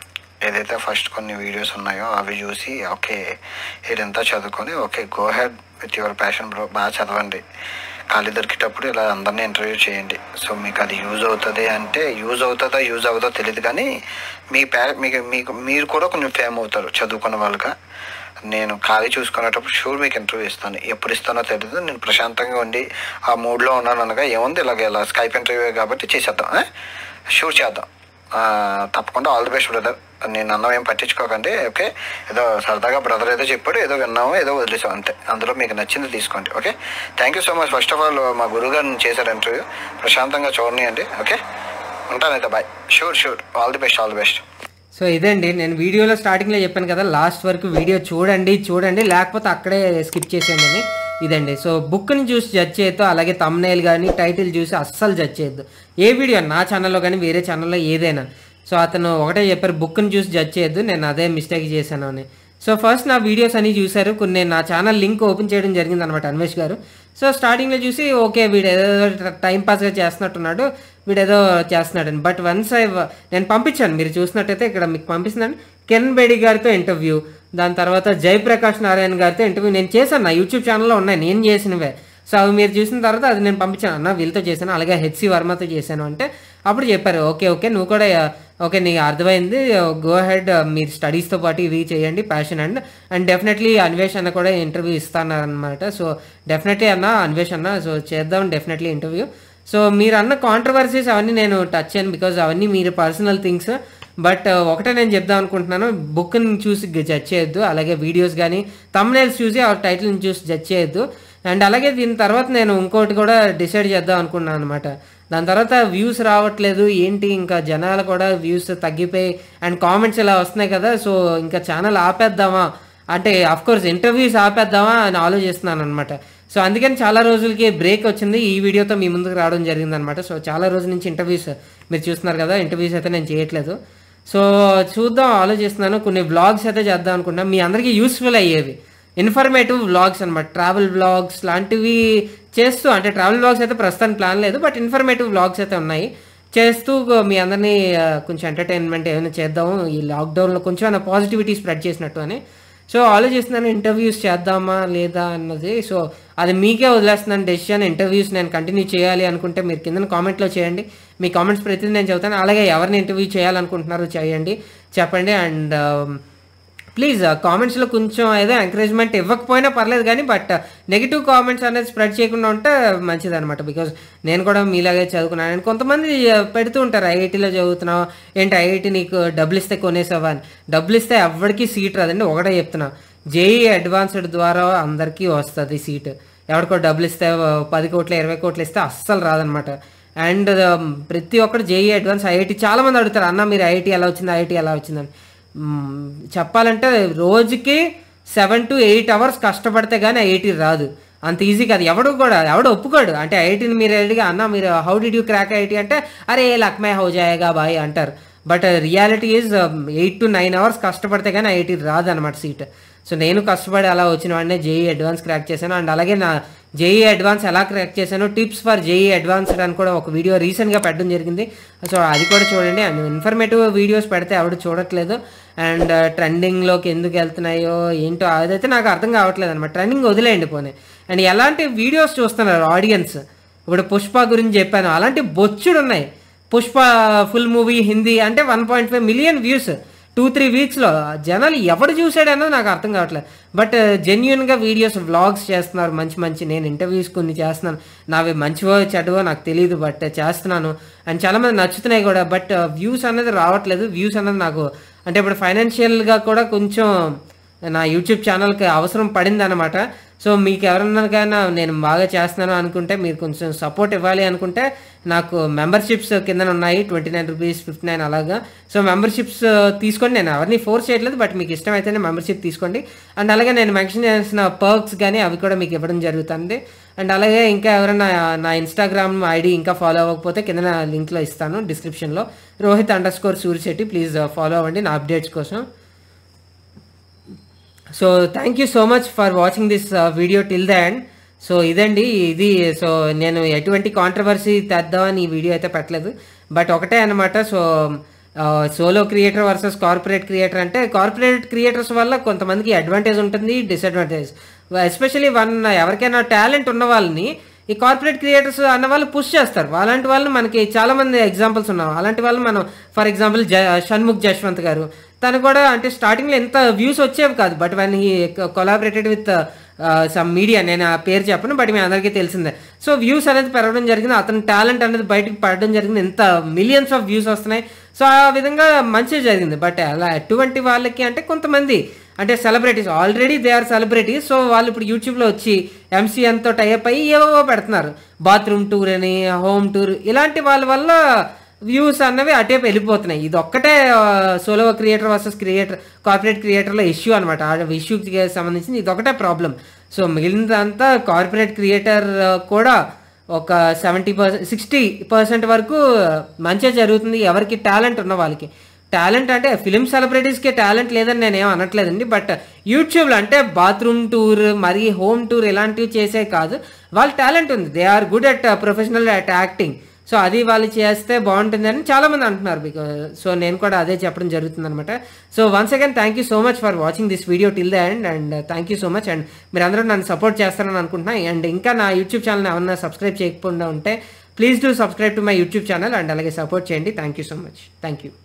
ఏదైతే ఫస్ట్ కొన్ని వీడియోస్ ఉన్నాయో అవి చూసి ఓకే ఇదంతా చదువుకొని okay go ahead with your passion bro బాగా చదవండి ఖాళీ దొరికేటప్పుడు ఇలా అందరినీ ఇంటర్వ్యూ చేయండి సో మీకు అది యూజ్ అవుతుంది అంటే యూజ్ అవుతుందా యూజ్ అవుతుందో తెలియదు కానీ మీ ప్యా మీకు మీకు మీరు కూడా కొంచెం ఫేమ్ అవుతారు చదువుకున్న వాళ్ళుగా నేను ఖాళీ చూసుకునేటప్పుడు షూర్ మీకు ఇంటర్వ్యూ ఇస్తాను ఎప్పుడు ఇస్తానో తెలియదు నేను ప్రశాంతంగా ఉండి ఆ మూడ్లో ఉన్నాను అనగా ఏముంది ఇలాగ ఇలా స్కైప్ ఇంటర్వ్యూ కాబట్టి చేసేద్దాం షూర్ చేద్దాం ఆ, తప్పకుండా ఆల్ ది బెస్ట్ బ్రదర్ నేను అన్నం ఏం పట్టించుకోకండి ఓకే ఏదో సరదాగా బ్రదర్ ఏదో చెప్పాడు ఏదో విన్నాము ఏదో వదిలేసాం అంతే అందులో మీకు నచ్చింది తీసుకోండి okay thank you so much first of all మా గురువు గారిని చేశారు ఇంటర్వ్యూ ప్రశాంతంగా చూడనియండి ఓకే ఉంటానైతే bye sure sure all the best all the best so ఇదండి నేను వీడియోలో స్టార్టింగ్లో చెప్పాను కదా లాస్ట్ వరకు వీడియో చూడండి చూడండి లేకపోతే అక్కడే స్కిప్ చేసేయండి అని ఇదండి సో బుక్ని చూసి జడ్జ్ చేయొద్దు అలాగే తమ్నైల్ కానీ టైటిల్ చూసి అస్సలు జడ్జ్ చేయొద్దు ఏ వీడియో నా ఛానల్లో కానీ వేరే ఛానల్లో ఏదైనా సో అతను ఒకటే చెప్పారు బుక్ని చూసి జడ్జ్ చేయొద్దు నేను అదే మిస్టేక్ చేశాను అని సో ఫస్ట్ నా వీడియోస్ అన్ని చూశారు కొన్ని నేను నా ఛానల్ లింక్ ఓపెన్ చేయడం జరిగింది అనమాట అన్వేష్ గారు సో స్టార్టింగ్లో చూసి ఓకే వీడు ఏదో టైం పాస్గా చేస్తున్నట్టున్నాడు వీడు ఏదో చేస్తున్నాడని బట్ వన్స్ ఐ నేను పంపించాను మీరు చూసినట్టయితే ఇక్కడ మీకు పంపిస్తున్నాను కిరణ్ బేడి గారితో ఇంటర్వ్యూ దాని తర్వాత జయప్రకాష్ నారాయణ గారితో ఇంటర్వ్యూ నేను చేశాను నా యూట్యూబ్ ఛానల్లో ఉన్నాయి నేను చేసినవే సో అవి మీరు చూసిన తర్వాత అది నేను పంపించాను అన్న వీళ్ళతో చేశాను అలాగే హెచ్సి వర్మతో చేశాను అంటే అప్పుడు చెప్పారు ఓకే ఓకే నువ్వు కూడా ఓకే నీకు అర్థమైంది గో హెడ్ మీరు స్టడీస్తో పాటు ఇవి చేయండి passion and and definitely Anvesh అన్న కూడా ఇంటర్వ్యూ ఇస్తానన్నమాట సో డెఫినెట్లీ అన్న అన్వేష్ అన్న సో చేద్దాం డెఫినెట్లీ ఇంటర్వ్యూ సో మీరు అన్న కాంట్రవర్సీస్ అవన్నీ నేను టచ్ చేయను బికాజ్ అవన్నీ మీరు పర్సనల్ థింగ్స్ బట్ ఒకటే నేను చెప్దాం అనుకుంటున్నాను బుక్ని చూసి జడ్జ్ చేయొద్దు అలాగే వీడియోస్ కానీ తమ్నైల్స్ చూసి ఆ టైటిల్ని చూసి జడ్జ్ చేయొద్దు అండ్ అలాగే దీని తర్వాత నేను ఇంకోటి కూడా డిసైడ్ చేద్దాం అనుకున్నాను అనమాట దాని తర్వాత వ్యూస్ రావట్లేదు ఏంటి ఇంకా జనాలు కూడా వ్యూస్ తగ్గిపోయి అండ్ కామెంట్స్ ఇలా వస్తున్నాయి కదా సో ఇంకా ఛానల్ ఆపేద్దామా అంటే కోర్స్ ఇంటర్వ్యూస్ ఆపేద్దామా అని ఆలోచిస్తున్నాను అనమాట సో అందుకని చాలా రోజులకి బ్రేక్ వచ్చింది ఈ వీడియోతో మీ ముందుకు రావడం జరిగింది అనమాట సో చాలా రోజుల నుంచి ఇంటర్వ్యూస్ మీరు చూస్తున్నారు కదా ఇంటర్వ్యూస్ అయితే నేను చేయట్లేదు సో చూద్దాం ఆలోచిస్తున్నాను కొన్ని వ్లాగ్స్ అయితే చేద్దాం అనుకుంటున్నాను మీ అందరికీ యూస్ఫుల్ అయ్యేవి ఇన్ఫర్మేటివ్ వ్లాగ్స్ అనమాట ట్రావెల్ వ్లాగ్స్ లాంటివి చేస్తూ అంటే ట్రావెల్ వ్లాగ్స్ అయితే ప్రస్తుతానికి ప్లాన్ లేదు బట్ ఇన్ఫర్మేటివ్ వ్లాగ్స్ అయితే ఉన్నాయి చేస్తూ మీ అందరినీ ఆ, కొంచెం ఎంటర్టైన్మెంట్ ఏమైనా చేద్దాము ఈ లాక్డౌన్లో కొంచెం ఏమైనా పాజిటివిటీ స్ప్రెడ్ చేసినట్టు అని సో ఆలోచిస్తున్నాను ఇంటర్వ్యూస్ చేద్దామా లేదా అన్నది సో అది మీకే వదిలేస్తున్నాను డెసిషన్ ఇంటర్వ్యూస్ నేను కంటిన్యూ చేయాలి అనుకుంటే మీరు కింద కామెంట్లో చేయండి మీ కామెంట్స్ ప్రతిదీ నేను చెబుతాను అలాగే ఎవరిని ఇంటర్వ్యూ చేయాలనుకుంటున్నారో చేయండి చెప్పండి అండ్ ప్లీజ్ కామెంట్స్లో కొంచెం ఏదో ఎంకరేజ్మెంట్ ఇవ్వకపోయినా పర్లేదు కానీ బట్ నెగిటివ్ కామెంట్స్ అనేది స్ప్రెడ్ చేయకుండా ఉంటే మంచిది అనమాట బికాజ్ నేను కూడా మీలాగే చదువుకున్నాను అండ్ కొంతమంది ఆ, పెడుతూ ఉంటారు ఐఐటీలో చదువుతున్నావు ఏంటి ఐఐటీ నీకు డబ్బులు ఇస్తే కొనేసావా అని డబ్బులు ఇస్తే ఎవరికి సీట్ రాదండి ఒకటే చెప్తున్నా జేఈ అడ్వాన్స్డ్ ద్వారా అందరికీ వస్తుంది సీట్ ఎవరికో డబ్బులు ఇస్తే ఆ, పది కోట్లు ఇరవై కోట్లు ఇస్తే అస్సలు రాదనమాట అండ్ ప్రతి ఒక్కరు జేఈ అడ్వాన్స్ ఐఐటి చాలా మంది అడుగుతారు అన్న మీరు ఐఐటి ఎలా వచ్చింది ఐఐటి ఎలా వచ్చిందని మ్మ్, చెప్పాలంటే రోజుకి సెవెన్ టు ఎయిట్ అవర్స్ కష్టపడితే కానీ ఐఐటి రాదు అంత ఈజీ కాదు ఎవడు కూడా ఎవడు ఒప్పుకోడు అంటే ఐఐటిని మీరు అడిగా అన్న మీరు how did you crack IIT అంటే అరే లక్మే హౌ జాయేగా బాయ్ అంటారు but reality is eight to nine hours కష్టపడితే కానీ ఐఐటి రాదు అనమాట సీట్ సో నేను కష్టపడి అలా వచ్చిన వాడినే జేఈ అడ్వాన్స్ క్రాక్ చేశాను అండ్ అలాగే నా జేఈ అడ్వాన్స్ ఎలా క్రాక్ చేశాను టిప్స్ ఫర్ జేఈ అడ్వాన్స్డ్ అని కూడా ఒక వీడియో రీసెంట్గా పెట్టడం జరిగింది సో అది కూడా చూడండి అండ్ ఇన్ఫర్మేటివ్ వీడియోస్ పెడితే ఎవడు చూడట్లేదు అండ్ ట్రెండింగ్లోకి ఎందుకు వెళ్తున్నాయో ఏంటో అదైతే నాకు అర్థం కావట్లేదు అనమాట ట్రెండింగ్ వదిలేయండి పోనీ అండ్ ఎలాంటి వీడియోస్ చూస్తున్నారు ఆడియన్స్ ఇప్పుడు పుష్ప గురించి చెప్పాను అలాంటి బొచ్చుడు ఉన్నాయి పుష్ప ఫుల్ మూవీ హిందీ అంటే one point five million views two three వీక్స్లో జనాలు ఎవడు చూసాడన్నది నాకు అర్థం కావట్లేదు బట్ జెన్యున్గా వీడియోస్ వ్లాగ్స్ చేస్తున్నారు మంచి మంచి నేను ఇంటర్వ్యూస్ కొన్ని చేస్తున్నాను నావి మంచివో చెడ్డవో నాకు తెలియదు బట్ చేస్తున్నాను అండ్ చాలామంది నచ్చుతున్నాయి కూడా బట్ వ్యూస్ అనేది రావట్లేదు వ్యూస్ అనేది నాకు అంటే ఇప్పుడు ఫైనాన్షియల్గా కూడా కొంచెం నా యూట్యూబ్ ఛానల్కి అవసరం పడింది అనమాట సో మీకు ఎవరన్నా నేను బాగా చేస్తున్నాను అనుకుంటే మీరు కొంచెం సపోర్ట్ ఇవ్వాలి అనుకుంటే నాకు మెంబర్షిప్స్ కింద ఉన్నాయి twenty nine rupees fifty nine అలాగా సో మెంబర్షిప్స్ తీసుకోండి నేను ఎవరిని ఫోర్స్ చేయట్లేదు బట్ మీకు ఇష్టమైతేనే మెంబర్షిప్ తీసుకోండి అండ్ అలాగే నేను మెన్షన్ చేసిన పర్క్స్ కానీ అవి కూడా మీకు ఇవ్వడం జరుగుతుంది అండ్ అలాగే ఇంకా ఎవరైనా నా ఇన్స్టాగ్రామ్ ఐడి ఇంకా ఫాలో అవ్వకపోతే కింద లింక్లో ఇస్తాను డిస్క్రిప్షన్లో Rohit under score Surisetti please follow అవ్వండి నా అప్డేట్స్ కోసం so thank you so much for watching this video till the end so ఇదండి ఇది సో నేను ఎటువంటి కాంట్రవర్సీ తెద్దామని ఈ వీడియో అయితే పెట్టలేదు బట్ ఒకటే అనమాట so solo creator versus corporate creator అంటే కార్పొరేట్ క్రియేటర్స్ వల్ల కొంతమందికి అడ్వాంటేజ్ ఉంటుంది డిసడ్వాంటేజ్ ఎస్పెషలీ వన్ ఎవరికైనా టాలెంట్ ఉన్న వాళ్ళని ఈ కార్పొరేట్ క్రియేటర్స్ అన్న వాళ్ళు పుష్ చేస్తారు అలాంటి వాళ్ళు మనకి చాలా మంది ఎగ్జాంపుల్స్ ఉన్నారు అలాంటి వాళ్ళు మనం ఫర్ ఎగ్జాంపుల్ జ షణ్ముఖ్ జశ్వంత్ గారు తను కూడా అంటే స్టార్టింగ్లో ఎంత వ్యూస్ వచ్చేవి కాదు but one he collaborated with some media నేను ఆ పేరు చెప్పను బట్ మీ అందరికీ తెలిసిందే సో వ్యూస్ అనేది పెరగడం జరిగింది అతని టాలెంట్ అనేది బయటకు పడడం జరిగింది ఎంత మిలియన్స్ ఆఫ్ వ్యూస్ వస్తున్నాయి సో ఆ విధంగా మంచి జరిగింది బట్ అలా ఎటువంటి వాళ్ళకి అంటే కొంతమంది అంటే celebrities already they are celebrities so వాళ్ళు ఇప్పుడు యూట్యూబ్లో వచ్చి ఎంసీఎన్తో టైప్ అయ్యి ఏవో పెడుతున్నారు బాత్రూమ్ టూర్ అని హోమ్ టూర్ ఇలాంటి వాళ్ళ వల్ల వ్యూస్ అన్నవి అటేపు వెళ్ళిపోతున్నాయి ఇది ఒక్కటే solo creator versus creator corporate క్రియేటర్లో ఇష్యూ అనమాట ఆ ఇష్యూకి సంబంధించింది ఇది ఒకటే ప్రాబ్లం సో మిగిలినదంతా కార్పొరేట్ క్రియేటర్ కూడా ఒక సెవెంటీ పర్సెంట్ సిక్స్టీ పర్సెంట్ వరకు మంచిగా జరుగుతుంది ఎవరికి టాలెంట్ ఉన్న వాళ్ళకి టాలెంట్ అంటే ఫిలిం సెలబ్రిటీస్కి టాలెంట్ లేదని నేనేం అనట్లేదండి బట్ యూట్యూబ్లో అంటే బాత్రూమ్ టూర్ మరి హోమ్ టూర్ ఇలాంటివి చేసే కాదు వాళ్ళ టాలెంట్ ఉంది they are good at professional at acting so అది వాళ్ళు చేస్తే బాగుంటుంది అని చాలామంది అంటున్నారు బికాజ్ సో నేను కూడా అదే చెప్పడం జరుగుతుంది అనమాట so once again thank you so much for watching this video till the end and thank you so much and మీరు అందరూ నన్ను సపోర్ట్ చేస్తారని అనుకుంటున్నా అండ్ ఇంకా నా యూట్యూబ్ ఛానల్ ఏమన్నా సబ్స్క్రైబ్ చేయకుండా ఉంటే please do subscribe to my YouTube channel and అలాగే సపోర్ట్ చేయండి thank you so much thank you